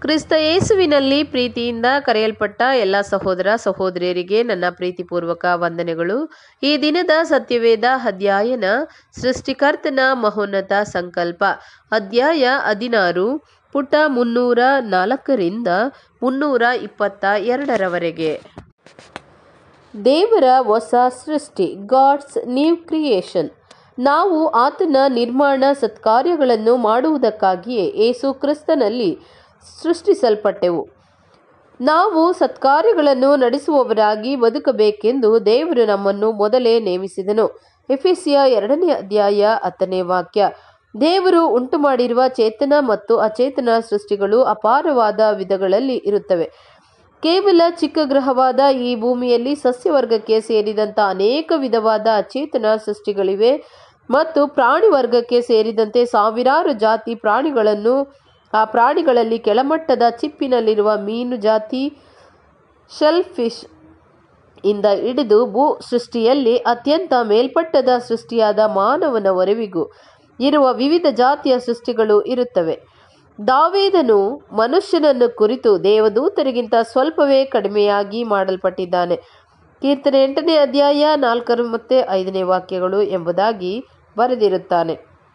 ಕ್ರಿಸ್ತ ಯೇಸುವಿನಲ್ಲಿ ಪ್ರೀತಿಯಿಂದ ಕರೆಯಲ್ಪಟ್ಟ ಎಲ್ಲ ಸಹೋದರ ಸಹೋದರಿಯರಿಗೆ ನನ್ನ ಪ್ರೀತಿಪೂರ್ವಕ ವಂದನೆಗಳು ಈ ದಿನದ ಸತ್ಯವೇದ ಅಧ್ಯಯನ ಸೃಷ್ಟಿಕರ್ತನ ಮಹೋನ್ನತ ಸಂಕಲ್ಪ ಅಧ್ಯಾಯ ಹದಿನಾರು ಪುಟ ಮುನ್ನೂರ ನಾಲ್ಕರಿಂದ ಮುನ್ನೂರ ಇಪ್ಪತ್ತ ಎರಡರವರೆಗೆ ದೇವರ ಹೊಸ ಸೃಷ್ಟಿ ಗಾಡ್ಸ್ ನ್ಯೂ ಕ್ರಿಯೇಷನ್ ನಾವು ಆತನ ನಿರ್ಮಾಣ ಸತ್ಕಾರ್ಯಗಳನ್ನು ಮಾಡುವುದಕ್ಕಾಗಿಯೇ ಏಸು ಕ್ರಿಸ್ತನಲ್ಲಿ ಸೃಷ್ಟಿಸಲ್ಪಟ್ಟೆವು ನಾವು ಸತ್ಕಾರ್ಯಗಳನ್ನು ನಡೆಸುವವರಾಗಿ ಬದುಕಬೇಕೆಂದು ದೇವರು ನಮ್ಮನ್ನು ಮೊದಲೇ ನೇಮಿಸಿದನು ಎಫೆಸಿಯ ಎರಡನೇ ಅಧ್ಯಾಯ ಹತ್ತನೇ ವಾಕ್ಯ ದೇವರು ಉಂಟು ಮಾಡಿರುವ ಚೇತನ ಮತ್ತು ಅಚೇತನ ಸೃಷ್ಟಿಗಳು ಅಪಾರವಾದ ವಿಧಗಳಲ್ಲಿ ಇರುತ್ತವೆ ಕೇವಲ ಚಿಕ್ಕ ಗ್ರಹವಾದ ಈ ಭೂಮಿಯಲ್ಲಿ ಸಸ್ಯವರ್ಗಕ್ಕೆ ಸೇರಿದಂಥ ಅನೇಕ ವಿಧವಾದ ಅಚೇತನ ಸೃಷ್ಟಿಗಳಿವೆ ಮತ್ತು ಪ್ರಾಣಿ ವರ್ಗಕ್ಕೆ ಸೇರಿದಂತೆ ಸಾವಿರಾರು ಜಾತಿ ಪ್ರಾಣಿಗಳನ್ನು ಆ ಪ್ರಾಣಿಗಳಲ್ಲಿ ಕೆಳಮಟ್ಟದ ಚಿಪ್ಪಿನಲ್ಲಿರುವ ಮೀನು ಜಾತಿ ಶೆಲ್ ಫಿಶ್ ಇಂದ ಹಿಡಿದು ಭೂ ಸೃಷ್ಟಿಯಲ್ಲಿ ಅತ್ಯಂತ ಮೇಲ್ಪಟ್ಟದ ಸೃಷ್ಟಿಯಾದ ಮಾನವನವರೆವಿಗೂ ಇರುವ ವಿವಿಧ ಜಾತಿಯ ಸೃಷ್ಟಿಗಳು ಇರುತ್ತವೆ ದಾವೇದನು ಮನುಷ್ಯನನ್ನು ಕುರಿತು ದೇವದೂತರಿಗಿಂತ ಸ್ವಲ್ಪವೇ ಕಡಿಮೆಯಾಗಿ ಮಾಡಲ್ಪಟ್ಟಿದ್ದಾನೆ ಕೀರ್ತನೆ ಎಂಟನೇ ಅಧ್ಯಾಯ ನಾಲ್ಕರು ಮತ್ತು ಐದನೇ ವಾಕ್ಯಗಳು ಎಂಬುದಾಗಿ ಬರೆದಿರುತ್ತಾನೆ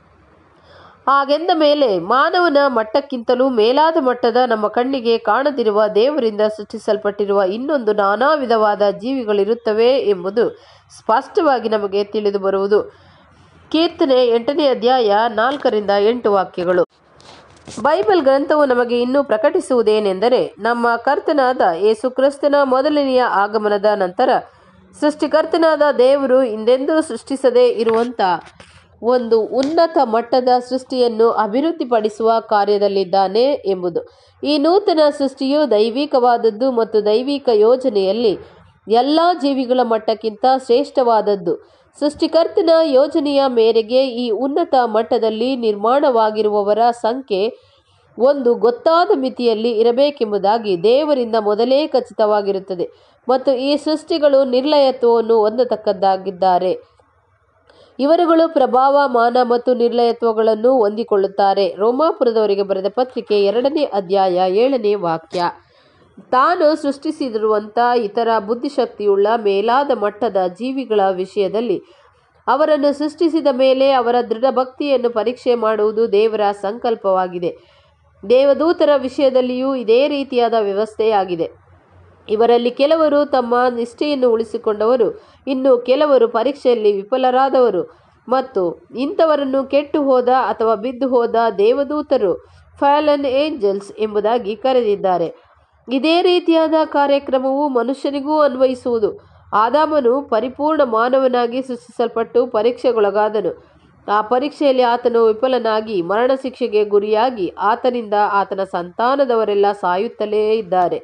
ಹಾಗೆಂದ ಮೇಲೆ ಮಾನವನ ಮಟ್ಟಕ್ಕಿಂತಲೂ ಮೇಲಾದ ಮಟ್ಟದ ನಮ್ಮ ಕಣ್ಣಿಗೆ ಕಾಣದಿರುವ ದೇವರಿಂದ ಸೃಷ್ಟಿಸಲ್ಪಟ್ಟಿರುವ ಇನ್ನೊಂದು ನಾನಾ ವಿಧವಾದ ಜೀವಿಗಳಿರುತ್ತವೆ ಎಂಬುದು ಸ್ಪಷ್ಟವಾಗಿ ನಮಗೆ ತಿಳಿದು ಬರುವುದು ಕೀರ್ತನೆ ಎಂಟನೇ ಅಧ್ಯಾಯ ನಾಲ್ಕರಿಂದ ಎಂಟು ವಾಕ್ಯಗಳು ಬೈಬಲ್ ಗ್ರಂಥವು ನಮಗೆ ಇನ್ನೂ ಪ್ರಕಟಿಸುವುದೇನೆಂದರೆ ನಮ್ಮ ಕರ್ತನಾದ ಯೇಸು ಕ್ರಿಸ್ತನ ಮೊದಲನೆಯ ಆಗಮನದ ನಂತರ ಸೃಷ್ಟಿಕರ್ತನಾದ ದೇವರು ಹಿಂದೆಂದೂ ಸೃಷ್ಟಿಸದೇ ಇರುವಂಥ ಒಂದು ಉನ್ನತ ಮಟ್ಟದ ಸೃಷ್ಟಿಯನ್ನು ಅಭಿವೃದ್ಧಿಪಡಿಸುವ ಕಾರ್ಯದಲ್ಲಿದ್ದಾನೆ ಎಂಬುದು ಈ ನೂತನ ಸೃಷ್ಟಿಯು ದೈವಿಕವಾದದ್ದು ಮತ್ತು ದೈವಿಕ ಯೋಜನೆಯಲ್ಲಿ ಎಲ್ಲ ಜೀವಿಗಳ ಮಟ್ಟಕ್ಕಿಂತ ಶ್ರೇಷ್ಠವಾದದ್ದು ಸೃಷ್ಟಿಕರ್ತನ ಯೋಜನೆಯ ಮೇರೆಗೆ ಈ ಉನ್ನತ ಮಟ್ಟದಲ್ಲಿ ನಿರ್ಮಾಣವಾಗಿರುವವರ ಸಂಖ್ಯೆ ಒಂದು ಗೊತ್ತಾದ ಮಿತಿಯಲ್ಲಿ ಇರಬೇಕೆಂಬುದಾಗಿ ದೇವರಿಂದ ಮೊದಲೇ ಖಚಿತವಾಗಿರುತ್ತದೆ ಮತ್ತು ಈ ಸೃಷ್ಟಿಗಳು ನಿರ್ಲಯತ್ವವನ್ನು ಹೊಂದತಕ್ಕದ್ದಾಗಿದ್ದಾರೆ ಇವರುಗಳು ಪ್ರಭಾವ ಮಾನ ಮತ್ತು ನಿರ್ಲಯತ್ವಗಳನ್ನು ಹೊಂದಿಕೊಳ್ಳುತ್ತಾರೆ ರೋಮಾಪುರದವರಿಗೆ ಬರೆದ ಪತ್ರಿಕೆ ಎರಡನೇ ಅಧ್ಯಾಯ ಏಳನೇ ವಾಕ್ಯ ತಾನು ಸೃಷ್ಟಿಸಿರುವಂಥ ಇತರ ಬುದ್ಧಿಶಕ್ತಿಯುಳ್ಳ ಮೇಲಾದ ಮಟ್ಟದ ಜೀವಿಗಳ ವಿಷಯದಲ್ಲಿ ಅವರನ್ನು ಸೃಷ್ಟಿಸಿದ ಮೇಲೆ ಅವರ ದೃಢಭಕ್ತಿಯನ್ನು ಪರೀಕ್ಷೆ ಮಾಡುವುದು ದೇವರ ಸಂಕಲ್ಪವಾಗಿದೆ ದೇವದೂತರ ವಿಷಯದಲ್ಲಿಯೂ ಇದೇ ರೀತಿಯಾದ ವ್ಯವಸ್ಥೆಯಾಗಿದೆ ಇವರಲ್ಲಿ ಕೆಲವರು ತಮ್ಮ ನಿಷ್ಠೆಯನ್ನು ಉಳಿಸಿಕೊಂಡವರು ಇನ್ನು ಕೆಲವರು ಪರೀಕ್ಷೆಯಲ್ಲಿ ವಿಫಲರಾದವರು ಮತ್ತು ಇಂಥವರನ್ನು ಕೆಟ್ಟು ಹೋದ ಅಥವಾ ಬಿದ್ದು ಹೋದ ದೇವದೂತರು ಫ್ಯಾಲನ್ ಏಂಜಲ್ಸ್ ಎಂಬುದಾಗಿ ಕರೆದಿದ್ದಾರೆ ಇದೇ ರೀತಿಯಾದ ಕಾರ್ಯಕ್ರಮವು ಮನುಷ್ಯನಿಗೂ ಅನ್ವಯಿಸುವುದು ಆದಾಮನು ಪರಿಪೂರ್ಣ ಮಾನವನಾಗಿ ಸೃಷ್ಟಿಸಲ್ಪಟ್ಟು ಪರೀಕ್ಷೆಗೊಳಗಾದನು ಆ ಪರೀಕ್ಷೆಯಲ್ಲಿ ಆತನು ವಿಫಲನಾಗಿ ಮರಣ ಶಿಕ್ಷೆಗೆ ಗುರಿಯಾಗಿ ಆತನಿಂದ ಆತನ ಸಂತಾನದವರೆಲ್ಲ ಸಾಯುತ್ತಲೇ ಇದ್ದಾರೆ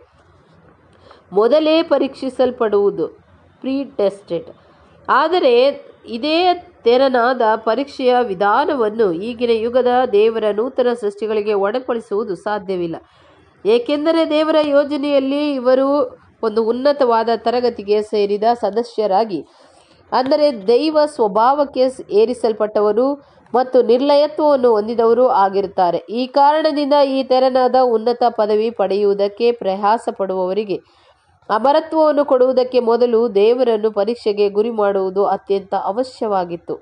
ಮೊದಲೇ ಪರೀಕ್ಷಿಸಲ್ಪಡುವುದು ಪ್ರೀ ಟೆಸ್ಟೆಡ್ ಆದರೆ ಇದೇ ತೆರನಾದ ಪರೀಕ್ಷೆಯ ವಿಧಾನವನ್ನು ಈಗಿನ ಯುಗದ ದೇವರ ನೂತನ ಸೃಷ್ಟಿಗಳಿಗೆ ಒಳಪಡಿಸುವುದು ಸಾಧ್ಯವಿಲ್ಲ ಏಕೆಂದರೆ ದೇವರ ಯೋಜನೆಯಲ್ಲಿ ಇವರು ಒಂದು ಉನ್ನತವಾದ ತರಗತಿಗೆ ಸೇರಿದ ಸದಸ್ಯರಾಗಿ ಅಂದರೆ ದೈವ ಸ್ವಭಾವಕ್ಕೆ ಏರಿಸಲ್ಪಟ್ಟವರು ಮತ್ತು ನಿರ್ಲಯತ್ವವನ್ನು ಹೊಂದಿದವರು ಆಗಿರುತ್ತಾರೆ ಈ ಕಾರಣದಿಂದ ಈ ತೆರನಾದ ಉನ್ನತ ಪದವಿ ಪಡೆಯುವುದಕ್ಕೆ ಪ್ರಯಾಸ ಪಡುವವರಿಗೆ ಅಮರತ್ವವನ್ನು ಕೊಡುವುದಕ್ಕೆ ಮೊದಲು ದೇವರನ್ನು ಪರೀಕ್ಷೆಗೆ ಗುರಿ ಮಾಡುವುದು ಅತ್ಯಂತ ಅವಶ್ಯವಾಗಿತ್ತು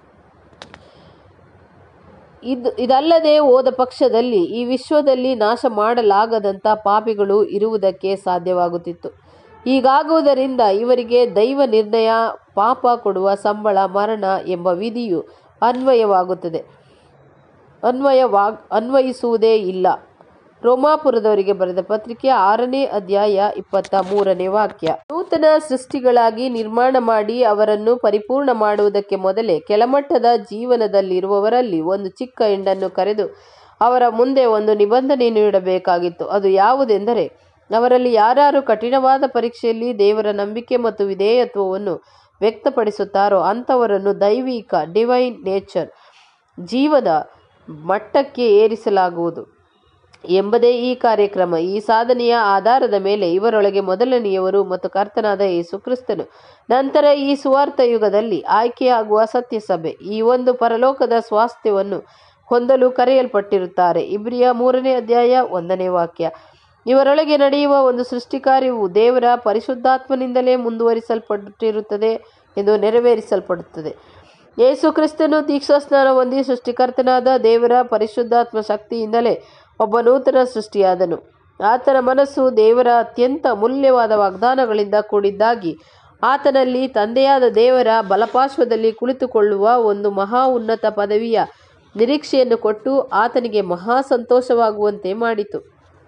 ಇದು ಇದಲ್ಲದೆ ಹೋದ ಪಕ್ಷದಲ್ಲಿ ಈ ವಿಶ್ವದಲ್ಲಿ ನಾಶ ಮಾಡಲಾಗದಂಥ ಪಾಪಿಗಳು ಇರುವುದಕ್ಕೆ ಸಾಧ್ಯವಾಗುತ್ತಿತ್ತು ಹೀಗಾಗುವುದರಿಂದ ಇವರಿಗೆ ದೈವ ನಿರ್ಣಯ ಪಾಪ ಕೊಡುವ ಸಂಬಳ ಮರಣ ಎಂಬ ವಿಧಿಯು ಅನ್ವಯವಾಗುತ್ತದೆ ಅನ್ವಯವಾ ಅನ್ವಯಿಸುವುದೇ ಇಲ್ಲ ರೋಮಾಪುರದವರಿಗೆ ಬರೆದ ಪತ್ರಿಕೆ ಆರನೇ ಅಧ್ಯಾಯ ಇಪ್ಪತ್ತ ಮೂರನೇ ವಾಕ್ಯ ನೂತನ ಸೃಷ್ಟಿಗಳಾಗಿ ನಿರ್ಮಾಣ ಮಾಡಿ ಅವರನ್ನು ಪರಿಪೂರ್ಣ ಮಾಡುವುದಕ್ಕೆ ಮೊದಲೇ ಕೆಳಮಟ್ಟದ ಜೀವನದಲ್ಲಿರುವವರಲ್ಲಿ ಒಂದು ಚಿಕ್ಕ ಹಿಂಡನ್ನು ಕರೆದು ಅವರ ಮುಂದೆ ಒಂದು ನಿಬಂಧನೆ ನೀಡಬೇಕಾಗಿತ್ತು ಅದು ಯಾವುದೆಂದರೆ ಅವರಲ್ಲಿ ಯಾರು ಕಠಿಣವಾದ ಪರೀಕ್ಷೆಯಲ್ಲಿ ದೇವರ ನಂಬಿಕೆ ಮತ್ತು ವಿಧೇಯತ್ವವನ್ನು ವ್ಯಕ್ತಪಡಿಸುತ್ತಾರೋ ಅಂಥವರನ್ನು ದೈವಿಕ ಡಿವೈನ್ ನೇಚರ್ ಜೀವದ ಮಟ್ಟಕ್ಕೆ ಏರಿಸಲಾಗುವುದು ಎಂಬುದೇ ಈ ಕಾರ್ಯಕ್ರಮ ಈ ಸಾಧನೆಯ ಆಧಾರದ ಮೇಲೆ ಇವರೊಳಗೆ ಮೊದಲನೆಯವರು ಮತ್ತು ಕರ್ತನಾದ ಯೇಸು ಕ್ರಿಸ್ತನು ನಂತರ ಈ ಸುವಾರ್ಥ ಯುಗದಲ್ಲಿ ಆಯ್ಕೆಯಾಗುವ ಸತ್ಯಸಭೆ ಈ ಒಂದು ಪರಲೋಕದ ಸ್ವಾಸ್ಥ್ಯವನ್ನು ಹೊಂದಲು ಕರೆಯಲ್ಪಟ್ಟಿರುತ್ತಾರೆ ಇಬ್ರಿಯ ಮೂರನೇ ಅಧ್ಯಾಯ ಒಂದನೇ ವಾಕ್ಯ ಇವರೊಳಗೆ ನಡೆಯುವ ಒಂದು ಸೃಷ್ಟಿ ಕಾರ್ಯವು ದೇವರ ಪರಿಶುದ್ಧಾತ್ಮನಿಂದಲೇ ಮುಂದುವರಿಸಲ್ಪಟ್ಟಿರುತ್ತದೆ ಎಂದು ನೆರವೇರಿಸಲ್ಪಡುತ್ತದೆ ಯೇಸು ಕ್ರಿಸ್ತನು ದೀಕ್ಷಾಸ್ನಾನ ಹೊಂದಿ ಸೃಷ್ಟಿಕರ್ತನಾದ ದೇವರ ಪರಿಶುದ್ಧಾತ್ಮ ಶಕ್ತಿಯಿಂದಲೇ ಒಬ್ಬ ನೂತನ ಸೃಷ್ಟಿಯಾದನು ಆತನ ಮನಸ್ಸು ದೇವರ ಅತ್ಯಂತ ಅಮೂಲ್ಯವಾದ ವಾಗ್ದಾನಗಳಿಂದ ಕೂಡಿದ್ದಾಗಿ ಆತನಲ್ಲಿ ತಂದೆಯಾದ ದೇವರ ಬಲಪಾರ್ಶ್ವದಲ್ಲಿ ಕುಳಿತುಕೊಳ್ಳುವ ಒಂದು ಮಹಾ ಉನ್ನತ ಪದವಿಯ ನಿರೀಕ್ಷೆಯನ್ನು ಕೊಟ್ಟು ಆತನಿಗೆ ಮಹಾ ಸಂತೋಷವಾಗುವಂತೆ ಮಾಡಿತು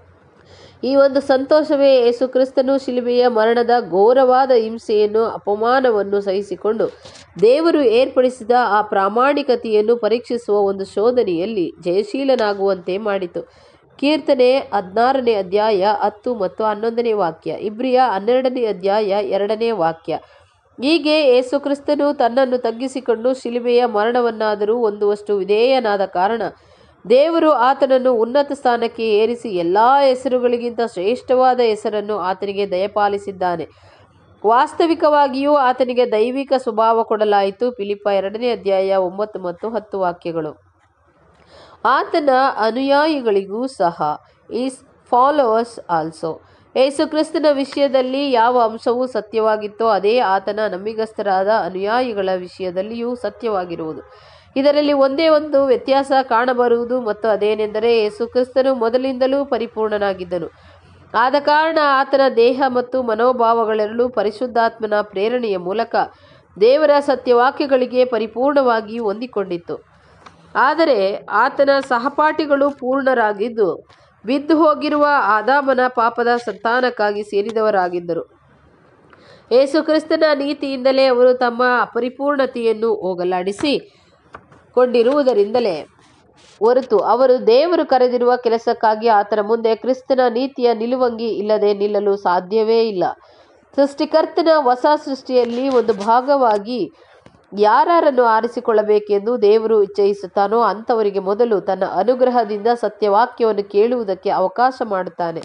ಈ ಒಂದು ಸಂತೋಷವೇ ಯೇಸು ಕ್ರಿಸ್ತನು ಶಿಲುಬೆಯ ಮರಣದ ಘೋರವಾದ ಹಿಂಸೆಯನ್ನು ಅಪಮಾನವನ್ನು ಸಹಿಸಿಕೊಂಡು ದೇವರು ಏರ್ಪಡಿಸಿದ ಆ ಪ್ರಾಮಾಣಿಕತೆಯನ್ನು ಪರೀಕ್ಷಿಸುವ ಒಂದು ಶೋಧನೆಯಲ್ಲಿ ಜಯಶೀಲನಾಗುವಂತೆ ಮಾಡಿತು ಕೀರ್ತನೆ ಹದಿನಾರನೇ ಅಧ್ಯಾಯ ಹತ್ತು ಮತ್ತು ಹನ್ನೊಂದನೇ ವಾಕ್ಯ ಇಬ್ರಿಯ ಹನ್ನೆರಡನೇ ಅಧ್ಯಾಯ ಎರಡನೇ ವಾಕ್ಯ ಹೀಗೆ ಯೇಸು ಕ್ರಿಸ್ತನು ತನ್ನನ್ನು ತಗ್ಗಿಸಿಕೊಂಡು ಶಿಲುಬೆಯ ಮರಣವನ್ನಾದರೂ ಹೊಂದುವಷ್ಟು ವಿಧೇಯನಾದ ಕಾರಣ ದೇವರು ಆತನನ್ನು ಉನ್ನತ ಸ್ಥಾನಕ್ಕೆ ಏರಿಸಿ ಎಲ್ಲ ಹೆಸರುಗಳಿಗಿಂತ ಶ್ರೇಷ್ಠವಾದ ಹೆಸರನ್ನು ಆತನಿಗೆ ದಯಪಾಲಿಸಿದ್ದಾನೆ ವಾಸ್ತವಿಕವಾಗಿಯೂ ಆತನಿಗೆ ದೈವಿಕ ಸ್ವಭಾವ ಕೊಡಲಾಯಿತು ಫಿಲಿಪ ಎರಡನೇ ಅಧ್ಯಾಯ ಒಂಬತ್ತು ಮತ್ತು ಹತ್ತು ವಾಕ್ಯಗಳು ಆತನ ಅನುಯಾಯಿಗಳಿಗೂ ಸಹ ಈಸ್ ಫಾಲೋವರ್ಸ್ ಆಲ್ಸೋ ಯೇಸು ಕ್ರಿಸ್ತನ ವಿಷಯದಲ್ಲಿ ಯಾವ ಅಂಶವು ಸತ್ಯವಾಗಿತ್ತೋ ಅದೇ ಆತನ ನಂಬಿಗಸ್ತರಾದ ಅನುಯಾಯಿಗಳ ವಿಷಯದಲ್ಲಿಯೂ ಸತ್ಯವಾಗಿರುವುದು ಇದರಲ್ಲಿ ಒಂದೇ ಒಂದು ವ್ಯತ್ಯಾಸ ಕಾಣಬರುವುದು ಮತ್ತು ಅದೇನೆಂದರೆ ಯೇಸು ಕ್ರಿಸ್ತನು ಮೊದಲಿಂದಲೂ ಪರಿಪೂರ್ಣನಾಗಿದ್ದನು ಆದ ಕಾರಣ ಆತನ ದೇಹ ಮತ್ತು ಮನೋಭಾವಗಳೆರಡೂ ಪರಿಶುದ್ಧಾತ್ಮನ ಪ್ರೇರಣೆಯ ಮೂಲಕ ದೇವರ ಸತ್ಯವಾಕ್ಯಗಳಿಗೆ ಪರಿಪೂರ್ಣವಾಗಿ ಹೊಂದಿಕೊಂಡಿತ್ತು ಆದರೆ ಆತನ ಸಹಪಾಠಿಗಳು ಪೂರ್ಣರಾಗಿದ್ದು ಬಿದ್ದು ಹೋಗಿರುವ ಆದಾಮನ ಪಾಪದ ಸಂತಾನಕ್ಕಾಗಿ ಸೇರಿದವರಾಗಿದ್ದರು ಯೇಸು ಕ್ರಿಸ್ತನ ನೀತಿಯಿಂದಲೇ ಅವರು ತಮ್ಮ ಅಪರಿಪೂರ್ಣತೆಯನ್ನು ಹೋಗಲಾಡಿಸಿ ಕೊಂಡಿರುವುದರಿಂದಲೇ ಹೊರತು ಅವರು ದೇವರು ಕರೆದಿರುವ ಕೆಲಸಕ್ಕಾಗಿ ಆತನ ಮುಂದೆ ಕ್ರಿಸ್ತನ ನೀತಿಯ ನಿಲುವಂಗಿ ಇಲ್ಲದೆ ನಿಲ್ಲಲು ಸಾಧ್ಯವೇ ಇಲ್ಲ ಸೃಷ್ಟಿಕರ್ತನ ಹೊಸ ಸೃಷ್ಟಿಯಲ್ಲಿ ಒಂದು ಭಾಗವಾಗಿ ಯಾರನ್ನು ಆರಿಸಿಕೊಳ್ಳಬೇಕೆಂದು ದೇವರು ಇಚ್ಛಯಿಸುತ್ತಾನೋ ಅಂಥವರಿಗೆ ಮೊದಲು ತನ್ನ ಅನುಗ್ರಹದಿಂದ ಸತ್ಯವಾಕ್ಯವನ್ನು ಕೇಳುವುದಕ್ಕೆ ಅವಕಾಶ ಮಾಡುತ್ತಾನೆ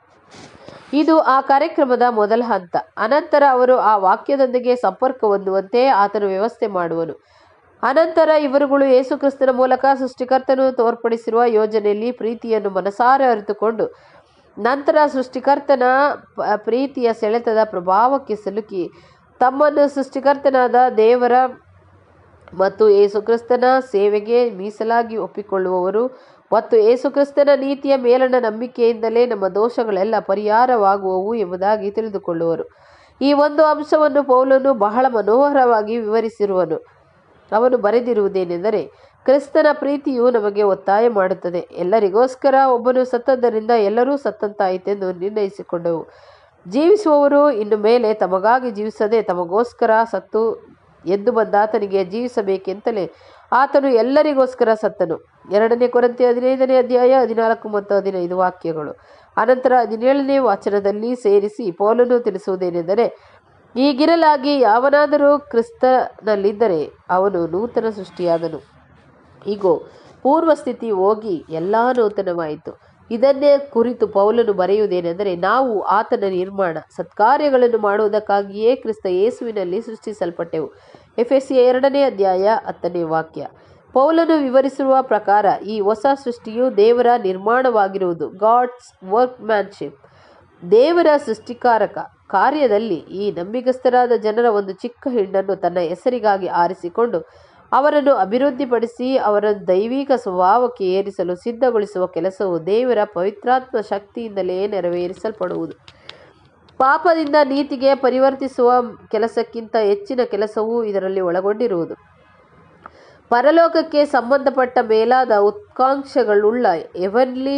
ಇದು ಆ ಕಾರ್ಯಕ್ರಮದ ಮೊದಲ ಹಂತ ಅನಂತರ ಅವರು ಆ ವಾಕ್ಯದೊಂದಿಗೆ ಸಂಪರ್ಕ ಹೊಂದುವಂತೆ ಆತನು ವ್ಯವಸ್ಥೆ ಮಾಡುವನು ಅನಂತರ ಇವರುಗಳು ಯೇಸುಕ್ರಿಸ್ತನ ಮೂಲಕ ಸೃಷ್ಟಿಕರ್ತನು ತೋರ್ಪಡಿಸಿರುವ ಯೋಜನೆಯಲ್ಲಿ ಪ್ರೀತಿಯನ್ನು ಮನಸಾರೆ ಅರಿತುಕೊಂಡು ನಂತರ ಸೃಷ್ಟಿಕರ್ತನ ಪ- ಪ್ರೀತಿಯ ಸೆಳೆತದ ಪ್ರಭಾವಕ್ಕೆ ಸಿಲುಕಿ ತಮ್ಮನ್ನು ಸೃಷ್ಟಿಕರ್ತನಾದ ದೇವರ ಮತ್ತು ಯೇಸುಕ್ರಿಸ್ತನ ಸೇವೆಗೆ ಮೀಸಲಾಗಿ ಒಪ್ಪಿಕೊಳ್ಳುವವರು ಮತ್ತು ಯೇಸುಕ್ರಿಸ್ತನ ನೀತಿಯ ಮೇಲಣ ನಂಬಿಕೆಯಿಂದಲೇ ನಮ್ಮ ದೋಷಗಳೆಲ್ಲ ಪರಿಹಾರವಾಗುವವು ಎಂಬುದಾಗಿ ತಿಳಿದುಕೊಳ್ಳುವರು ಈ ಒಂದು ಅಂಶವನ್ನು ಪೌಲನು ಬಹಳ ಮನೋಹರವಾಗಿ ವಿವರಿಸಿರುವನು ಅವನು ಬರೆದಿರುವುದೇನೆಂದರೆ ಕ್ರಿಸ್ತನ ಪ್ರೀತಿಯು ನಮಗೆ ಒತ್ತಾಯ ಮಾಡುತ್ತದೆ ಎಲ್ಲರಿಗೋಸ್ಕರ ಒಬ್ಬನು ಸತ್ತದ್ದರಿಂದ ಎಲ್ಲರೂ ಸತ್ತಂತಾಯಿತೆಂದು ನಿರ್ಣಯಿಸಿಕೊಂಡವು ಜೀವಿಸುವವರು ಇನ್ನು ಮೇಲೆ ತಮಗಾಗಿ ಜೀವಿಸದೆ ತಮಗೋಸ್ಕರ ಸತ್ತು ಎದ್ದು ಬಂದ ಆತನಿಗೆ ಜೀವಿಸಬೇಕೆಂತಲೇ ಆತನು ಎಲ್ಲರಿಗೋಸ್ಕರ ಸತ್ತನು ಎರಡನೇ ಕೊರಂತೆ ಹದಿನೈದನೇ ಅಧ್ಯಾಯ ಹದಿನಾಲ್ಕು ಮತ್ತು ಹದಿನೈದು ವಾಕ್ಯಗಳು ಅನಂತರ ಹದಿನೇಳನೇ ವಾಚನದಲ್ಲಿ ಸೇರಿಸಿ ಪೌಲನು ತಿಳಿಸುವುದೇನೆಂದರೆ ಹೀಗಿರಲಾಗಿ ಯಾವನಾದರೂ ಕ್ರಿಸ್ತನಲ್ಲಿದ್ದರೆ ಅವನು ನೂತನ ಸೃಷ್ಟಿಯಾದನು ಈಗೋ ಪೂರ್ವ ಸ್ಥಿತಿ ಹೋಗಿ ಎಲ್ಲ ನೂತನವಾಯಿತು ಇದನ್ನೇ ಕುರಿತು ಪೌಲನು ಬರೆಯುವುದೇನೆಂದರೆ ನಾವು ಆತನ ನಿರ್ಮಾಣ ಸತ್ಕಾರ್ಯಗಳನ್ನು ಮಾಡುವುದಕ್ಕಾಗಿಯೇ ಕ್ರಿಸ್ತ ಯೇಸುವಿನಲ್ಲಿ ಸೃಷ್ಟಿಸಲ್ಪಟ್ಟೆವು ಎಫೆಸಿಯ ಎರಡನೇ ಅಧ್ಯಾಯ ಹತ್ತನೇ ವಾಕ್ಯ ಪೌಲನು ವಿವರಿಸಿರುವ ಪ್ರಕಾರ ಈ ಹೊಸ ಸೃಷ್ಟಿಯು ದೇವರ ನಿರ್ಮಾಣವಾಗಿರುವುದು ಗಾಡ್ಸ್ ವರ್ಕ್ಮ್ಯಾನ್ಶಿಪ್ ದೇವರ ಸೃಷ್ಟಿಕಾರಕ ಕಾರ್ಯದಲ್ಲಿ ಈ ನಂಬಿಗಸ್ತರಾದ ಜನರ ಒಂದು ಚಿಕ್ಕ ಹಿಂಡನ್ನು ತನ್ನ ಹೆಸರಿಗಾಗಿ ಆರಿಸಿಕೊಂಡು ಅವರನ್ನು ಅಭಿವೃದ್ಧಿಪಡಿಸಿ ಅವರನ್ನು ದೈವಿಕ ಸ್ವಭಾವಕ್ಕೆ ಏರಿಸಲು ಸಿದ್ಧಗೊಳಿಸುವ ಕೆಲಸವು ದೇವರ ಪವಿತ್ರಾತ್ಮ ಶಕ್ತಿಯಿಂದಲೇ ನೆರವೇರಿಸಲ್ಪಡುವುದು ಪಾಪದಿಂದ ನೀತಿಗೆ ಪರಿವರ್ತಿಸುವ ಕೆಲಸಕ್ಕಿಂತ ಹೆಚ್ಚಿನ ಕೆಲಸವೂ ಇದರಲ್ಲಿ ಒಳಗೊಂಡಿರುವುದು ಪರಲೋಕಕ್ಕೆ ಸಂಬಂಧಪಟ್ಟ ಮೇಲಾದ ಉತ್ಕಾಂಕ್ಷೆಗಳುಳ್ಳ ಎವನ್ಲಿ